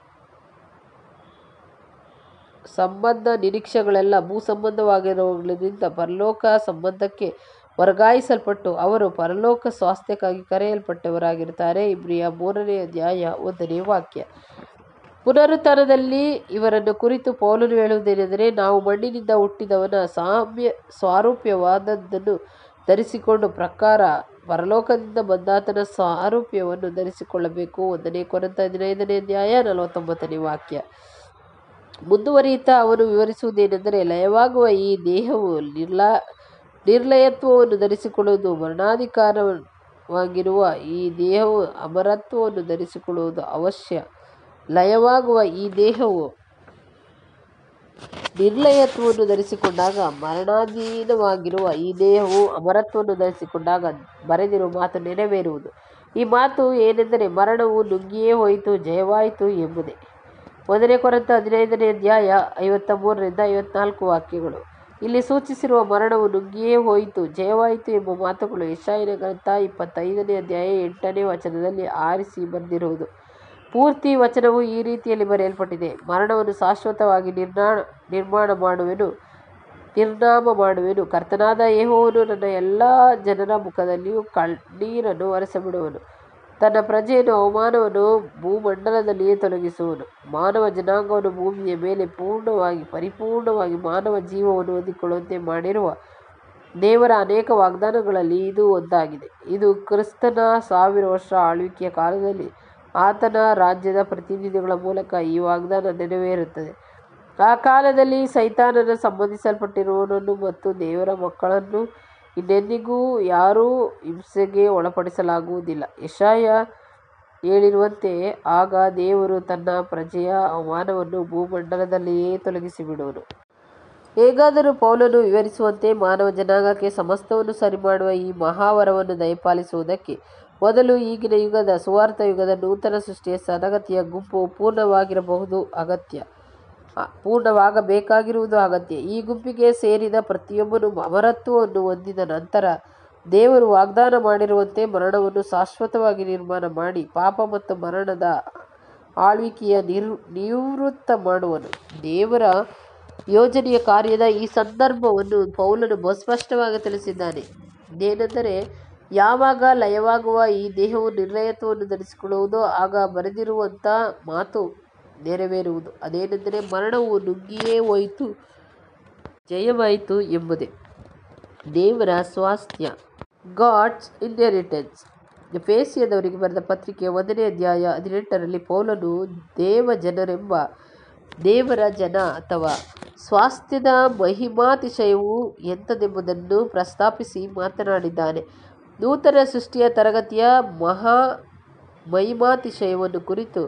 ಸಂಬಂಧ ನಿರೀಕ್ಷೆಗಳೆಲ್ಲ ಭೂ ಸಂಬಂಧವಾಗಿರುವುದರಿಂದ ಪರಲೋಕ ಸಂಬಂಧಕ್ಕೆ ವರ್ಗಾಯಿಸಲ್ಪಟ್ಟು ಅವರು ಪರಲೋಕ ಸ್ವಾಸ್ಥ್ಯಕ್ಕಾಗಿ ಕರೆಯಲ್ಪಟ್ಟವರಾಗಿರುತ್ತಾರೆ ಇಬ್ರಿಯ ಮೂರನೇ ಅಧ್ಯಾಯ ಒಂದನೇ ವಾಕ್ಯ ಪುನರುತ್ಥಾನದಲ್ಲಿ ಇವರನ್ನು ಕುರಿತು ಪೌಲನು ಹೇಳುವುದೇನೆಂದರೆ ನಾವು ಮಣ್ಣಿನಿಂದ ಹುಟ್ಟಿದವನ ಸಾಮ್ಯ ಸ್ವಾರೂಪ್ಯವಾದದ್ದನ್ನು ಧರಿಸಿಕೊಂಡು ಪ್ರಕಾರ ಪರಲೋಕದಿಂದ ಬಂದಾತನ ಸಾರೂಪ್ಯವನ್ನು ಧರಿಸಿಕೊಳ್ಳಬೇಕು ಒಂದನೇ ಕೊರಂತ ಹದಿನೈದನೇ ಅಧ್ಯಾಯ ನಲವತ್ತೊಂಬತ್ತನೇ ವಾಕ್ಯ ಮುಂದುವರಿಯುತ್ತಾ ಅವನು ವಿವರಿಸುವುದೇನೆಂದರೆ ಲಯವಾಗುವ ಈ ದೇಹವು ನಿರ್ಲ ನಿರ್ಲಯತ್ವವನ್ನು ಧರಿಸಿಕೊಳ್ಳುವುದು ಮರಣಾಧಿಕಾರವಾಗಿರುವ ಈ ದೇಹವು ಅಮರತ್ವವನ್ನು ಧರಿಸಿಕೊಳ್ಳುವುದು ಅವಶ್ಯ ಲಯವಾಗುವ ಈ ದೇಹವು ನಿರ್ಲಯತ್ವವನ್ನು ಧರಿಸಿಕೊಂಡಾಗ ಮರಣಾಧೀನವಾಗಿರುವ ಈ ದೇಹವು ಅಮರತ್ವವನ್ನು ಧರಿಸಿಕೊಂಡಾಗ ಬರೆದಿರುವ ಮಾತು ನೆರವೇರುವುದು ಈ ಮಾತು ಏನೆಂದರೆ ಮರಣವು ನುಗ್ಗಿಯೇ ಹೋಯಿತು ಜಯವಾಯಿತು ಎಂಬುದೇ ಒಂದನೇ ಕೊರಂತ ಹದಿನೈದನೇ ಅಧ್ಯಾಯ ಐವತ್ತ ಮೂರರಿಂದ ಐವತ್ನಾಲ್ಕು ವಾಕ್ಯಗಳು ಇಲ್ಲಿ ಸೂಚಿಸಿರುವ ಮರಣವು ನುಗ್ಗಿಯೇ ಹೋಯಿತು ಜಯವಾಯಿತು ಎಂಬ ಮಾತುಗಳು ಯಶಾಯನ ಗ್ರಂಥ ಇಪ್ಪತ್ತೈದನೇ ಅಧ್ಯಾಯ ಎಂಟನೇ ವಚನದಲ್ಲಿ ಆರಿಸಿ ಬಂದಿರುವುದು ಪೂರ್ತಿ ವಚನವು ಈ ರೀತಿಯಲ್ಲಿ ಬರೆಯಲ್ಪಟ್ಟಿದೆ ಮರಣವನ್ನು ಶಾಶ್ವತವಾಗಿ ನಿರ್ನಾಣ ನಿರ್ಮಾಣ ಮಾಡುವೆನು ನಿರ್ನಾಮ ಮಾಡುವೆನು ಕರ್ತನಾದ ಯೆಹೋವನು ನನ್ನ ಎಲ್ಲ ಜನರ ಮುಖದಲ್ಲಿಯೂ ಕಣ್ಣೀರನ್ನು ಒರೆಸಬಿಡುವನು ತನ್ನ ಪ್ರಜೆಯನ್ನು ಅವಮಾನವನ್ನು ಭೂಮಂಡಲದಲ್ಲಿಯೇ ತೊಲಗಿಸುವನು ಮಾನವ ಜನಾಂಗವನ್ನು ಭೂಮಿಯ ಮೇಲೆ ಪೂರ್ಣವಾಗಿ ಪರಿಪೂರ್ಣವಾಗಿ ಮಾನವ ಜೀವವನ್ನು ಹೊಂದಿಕೊಳ್ಳುವಂತೆ ಮಾಡಿರುವ ದೇವರ ಅನೇಕ ವಾಗ್ದಾನಗಳಲ್ಲಿ ಇದು ಒಂದಾಗಿದೆ ಇದು ಕ್ರಿಸ್ತನ ಸಾವಿರ ವರ್ಷ ಆಳ್ವಿಕೆಯ ಕಾಲದಲ್ಲಿ ಆತನ ರಾಜ್ಯದ ಪ್ರತಿನಿಧಿಗಳ ಮೂಲಕ ಈ ವಾಗ್ದಾನ ನೆರವೇರುತ್ತದೆ ಆ ಕಾಲದಲ್ಲಿ ಸೈತಾನನ ಸಂಬಂಧಿಸಲ್ಪಟ್ಟಿರುವವನನ್ನು ಮತ್ತು ದೇವರ ಮಕ್ಕಳನ್ನು ಇನ್ನೆಂದಿಗೂ ಯಾರೂ ಹಿಂಸೆಗೆ ಒಳಪಡಿಸಲಾಗುವುದಿಲ್ಲ ಯಶಾಯ ಹೇಳಿರುವಂತೆ ಆಗ ದೇವರು ತನ್ನ ಪ್ರಜೆಯ ಅವಮಾನವನ್ನು ಭೂಮಂಡಲದಲ್ಲಿಯೇ ತೊಲಗಿಸಿಬಿಡುವನು ಹೇಗಾದರೂ ಪೌಲನು ವಿವರಿಸುವಂತೆ ಮಾನವ ಜನಾಂಗಕ್ಕೆ ಸಮಸ್ತವನ್ನು ಸರಿಮಾಡುವ ಈ ಮಹಾವರವನ್ನು ದಯಪಾಲಿಸುವುದಕ್ಕೆ ಮೊದಲು ಈಗಿನ ಯುಗದ ಸುವಾರ್ಥ ಯುಗದ ನೂತನ ಸೃಷ್ಟಿಯ ಸದಗತಿಯ ಗುಂಪು ಪೂರ್ಣವಾಗಿರಬಹುದು ಅಗತ್ಯ ಆ, ಪೂರ್ಣವಾಗಬೇಕಾಗಿರುವುದು ಅಗತ್ಯ ಈ ಗುಂಪಿಗೆ ಸೇರಿದ ಪ್ರತಿಯೊಬ್ಬನು ಅಮರತ್ವವನ್ನು ಹೊಂದಿದ ನಂತರ ದೇವರು ವಾಗ್ದಾನ ಮಾಡಿರುವಂತೆ ಮರಣವನ್ನು ಶಾಶ್ವತವಾಗಿ ನಿರ್ಮಾಣ ಮಾಡಿ ಪಾಪ ಮತ್ತು ಮರಣದ ಆಳ್ವಿಕೆಯ ನಿರ್ ನಿವೃತ್ತ ಮಾಡುವನು ದೇವರ ಯೋಜನೆಯ ಕಾರ್ಯದ ಈ ಸಂದರ್ಭವನ್ನು ಪೌಲನು ಬಹುಸ್ಪಷ್ಟವಾಗಿ ತಿಳಿಸಿದ್ದಾನೆ ಇದೇನೆಂದರೆ ಯಾವಾಗ ಲಯವಾಗುವ ಈ ದೇಹವು ನಿರ್ಲಯತ್ವವನ್ನು ಧರಿಸಿಕೊಳ್ಳುವುದೋ ಆಗ ಬರೆದಿರುವಂಥ ಮಾತು ನೆರವೇರುವುದು ಅದೇನೆಂದರೆ ಮರಣವು ನುಗ್ಗಿಯೇ ಹೋಯಿತು ಜಯವಾಯಿತು ಎಂಬುದೇ ದೇವರ ಸ್ವಾಸ್ಥ್ಯ ಗಾಡ್ಸ್ ಇನ್ಹೆರಿಟೆನ್ಸ್ ಎಫೇಸಿಯದವರಿಗೆ ಬರೆದ ಪತ್ರಿಕೆಯ ಒಂದನೇ ಅಧ್ಯಾಯ ಹದಿನೆಂಟರಲ್ಲಿ ಪೌಲನು ದೇವ ಜನರೆಂಬ ದೇವರ ಜನ ಅಥವಾ ಸ್ವಾಸ್ಥ್ಯದ ಮಹಿಮಾತಿಶಯವು ಎಂಥದೆಂಬುದನ್ನು ಪ್ರಸ್ತಾಪಿಸಿ ಮಾತನಾಡಿದ್ದಾನೆ ನೂತನ ಸೃಷ್ಟಿಯ ತರಗತಿಯ ಮಹಾ ಮಹಿಮಾತಿಶಯವನ್ನು ಕುರಿತು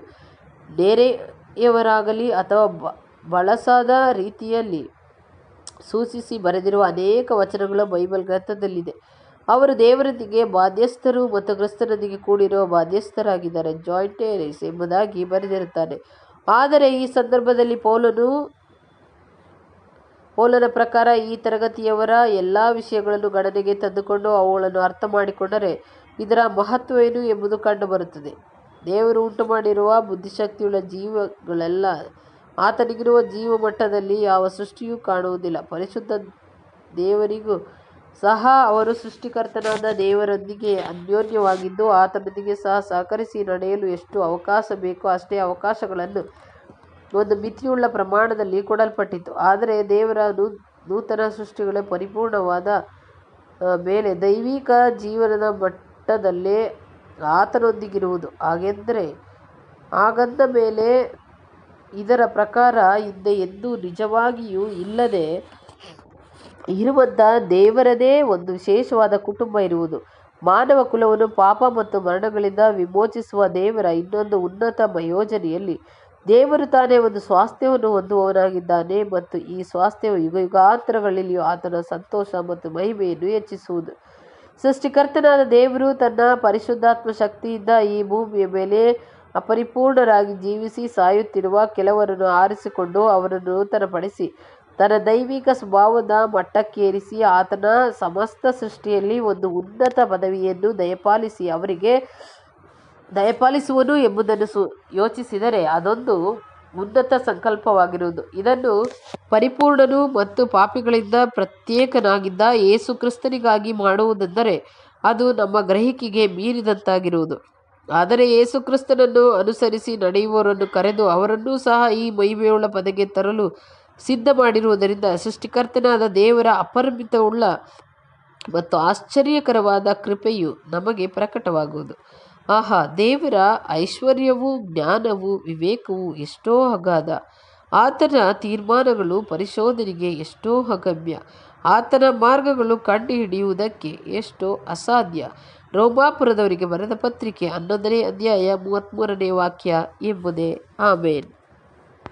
ನೆರೆಯವರಾಗಲಿ ಅಥವಾ ಬ ಬಳಸಾದ ರೀತಿಯಲ್ಲಿ ಸೂಚಿಸಿ ಬರೆದಿರುವ ಅನೇಕ ವಚನಗಳು ಬೈಬಲ್ ಗ್ರಂಥದಲ್ಲಿದೆ ಅವರು ದೇವರೊಂದಿಗೆ ಬಾಧ್ಯಸ್ಥರು ಮತ್ತು ಕ್ರಿಸ್ತನೊಂದಿಗೆ ಕೂಡಿರುವ ಬಾಧ್ಯಸ್ಥರಾಗಿದ್ದಾರೆ ಜಾಯಿಂಟೇರಿಸ್ ಎಂಬುದಾಗಿ ಬರೆದಿರುತ್ತಾನೆ ಆದರೆ ಈ ಸಂದರ್ಭದಲ್ಲಿ ಪೌಲನು ಪೌಲನ ಪ್ರಕಾರ ಈ ತರಗತಿಯವರ ಎಲ್ಲ ವಿಷಯಗಳನ್ನು ಗಣನೆಗೆ ತಂದುಕೊಂಡು ಅವುಗಳನ್ನು ಅರ್ಥ ಮಾಡಿಕೊಂಡರೆ ಇದರ ಮಹತ್ವವೇನು ಎಂಬುದು ಕಂಡುಬರುತ್ತದೆ ದೇವರು ಉಂಟು ಮಾಡಿರುವ ಬುದ್ಧಿಶಕ್ತಿಯುಳ್ಳ ಜೀವಗಳೆಲ್ಲ ಆತನಿಗಿರುವ ಜೀವ ಮಟ್ಟದಲ್ಲಿ ಯಾವ ಸೃಷ್ಟಿಯೂ ಕಾಣುವುದಿಲ್ಲ ಪರಿಶುದ್ಧ ದೇವರಿಗೂ ಸಹ ಅವರು ಸೃಷ್ಟಿಕರ್ತನಾದ ದೇವರೊಂದಿಗೆ ಅನ್ಯೋನ್ಯವಾಗಿದ್ದು ಆತನೊಂದಿಗೆ ಸಹ ಸಹಕರಿಸಿ ನಡೆಯಲು ಎಷ್ಟು ಅವಕಾಶ ಬೇಕೋ ಅಷ್ಟೇ ಅವಕಾಶಗಳನ್ನು ಒಂದು ಮಿತಿಯುಳ್ಳ ಪ್ರಮಾಣದಲ್ಲಿ ಕೊಡಲ್ಪಟ್ಟಿತು ಆದರೆ ದೇವರ ನೂ ನೂತನ ಸೃಷ್ಟಿಗಳ ಪರಿಪೂರ್ಣವಾದ ಆ, ಮೇಲೆ ದೈವಿಕ ಜೀವನದ ಮಟ್ಟದಲ್ಲೇ ಆತನೊಂದಿಗಿರುವುದು ಹಾಗೆಂದರೆ ಹಾಗಂದ ಮೇಲೆ ಇದರ ಪ್ರಕಾರ ಹಿಂದೆ ಎಂದೂ ನಿಜವಾಗಿಯೂ ಇಲ್ಲದೆ ಇರುವಂಥ ದೇವರದೇ ಒಂದು ವಿಶೇಷವಾದ ಕುಟುಂಬ ಇರುವುದು ಮಾನವ ಕುಲವನ್ನು ಪಾಪ ಮತ್ತು ಮರಣಗಳಿಂದ ವಿಮೋಚಿಸುವ ದೇವರ ಇನ್ನೊಂದು ಉನ್ನತ ಯೋಜನೆಯಲ್ಲಿ ದೇವರು ತಾನೇ ಒಂದು ಸ್ವಾಸ್ಥ್ಯವನ್ನು ಹೊಂದುವವನಾಗಿದ್ದಾನೆ ಮತ್ತು ಈ ಸ್ವಾಸ್ಥ್ಯವು ಯುಗ ಯುಗಾಂತರಗಳಲ್ಲಿಯೂ ಆತನ ಸಂತೋಷ ಮತ್ತು ಮಹಿಮೆಯನ್ನು ಹೆಚ್ಚಿಸುವುದು ಸೃಷ್ಟಿಕರ್ತನಾದ ದೇವರು ತನ್ನ ಪರಿಶುದ್ಧಾತ್ಮ ಶಕ್ತಿಯಿಂದ ಈ ಭೂಮಿಯ ಮೇಲೆ ಅಪರಿಪೂರ್ಣರಾಗಿ ಜೀವಿಸಿ ಸಾಯುತ್ತಿರುವ ಕೆಲವರನ್ನು ಆರಿಸಿಕೊಂಡು ಅವರನ್ನು ನೂತನಪಡಿಸಿ ತನ್ನ ದೈವಿಕ ಸ್ವಭಾವದ ಮಟ್ಟಕ್ಕೇರಿಸಿ ಆತನ ಸಮಸ್ತ ಸೃಷ್ಟಿಯಲ್ಲಿ ಒಂದು ಉನ್ನತ ಪದವಿಯನ್ನು ದಯಪಾಲಿಸಿ ಅವರಿಗೆ ದಯಪಾಲಿಸುವನು ಎಂಬುದನ್ನು ಸು ಯೋಚಿಸಿದರೆ ಅದೊಂದು ಉನ್ನತ ಸಂಕಲ್ಪವಾಗಿರುವುದು ಇದನ್ನು ಪರಿಪೂರ್ಣನು ಮತ್ತು ಪಾಪಿಗಳಿಂದ ಪ್ರತ್ಯೇಕನಾಗಿದ್ದ ಯೇಸು ಕ್ರಿಸ್ತನಿಗಾಗಿ ಮಾಡುವುದೆಂದರೆ ಅದು ನಮ್ಮ ಗ್ರಹಿಕೆಗೆ ಮೀರಿದಂತಾಗಿರುವುದು ಆದರೆ ಯೇಸು ಕ್ರಿಸ್ತನನ್ನು ಅನುಸರಿಸಿ ನಡೆಯುವವರನ್ನು ಕರೆದು ಅವರನ್ನೂ ಸಹ ಈ ಮಹಿಮೆಯುಳ್ಳ ಪದಕ್ಕೆ ತರಲು ಸಿದ್ಧ ಮಾಡಿರುವುದರಿಂದ ಸೃಷ್ಟಿಕರ್ತನಾದ ದೇವರ ಅಪರಿಮಿತವುಳ್ಳ ಮತ್ತು ಆಶ್ಚರ್ಯಕರವಾದ ಕೃಪೆಯು ನಮಗೆ ಪ್ರಕಟವಾಗುವುದು ಆಹಾ ದೇವರ ಐಶ್ವರ್ಯವೂ ಜ್ಞಾನವೂ ವಿವೇಕವೂ ಎಷ್ಟೋ ಅಗಾಧ ಆತನ ತೀರ್ಮಾನಗಳು ಪರಿಶೋಧನೆಗೆ ಎಷ್ಟೋ ಅಗಮ್ಯ ಆತನ ಮಾರ್ಗಗಳು ಕಂಡು ಹಿಡಿಯುವುದಕ್ಕೆ ಎಷ್ಟೋ ಅಸಾಧ್ಯ ರೋಮಾಪುರದವರಿಗೆ ಬರೆದ ಪತ್ರಿಕೆ ಹನ್ನೊಂದನೇ ಅಧ್ಯಾಯ ಮೂವತ್ತ್ಮೂರನೇ ವಾಕ್ಯ ಎಂಬುದೇ ಆಮೇನ್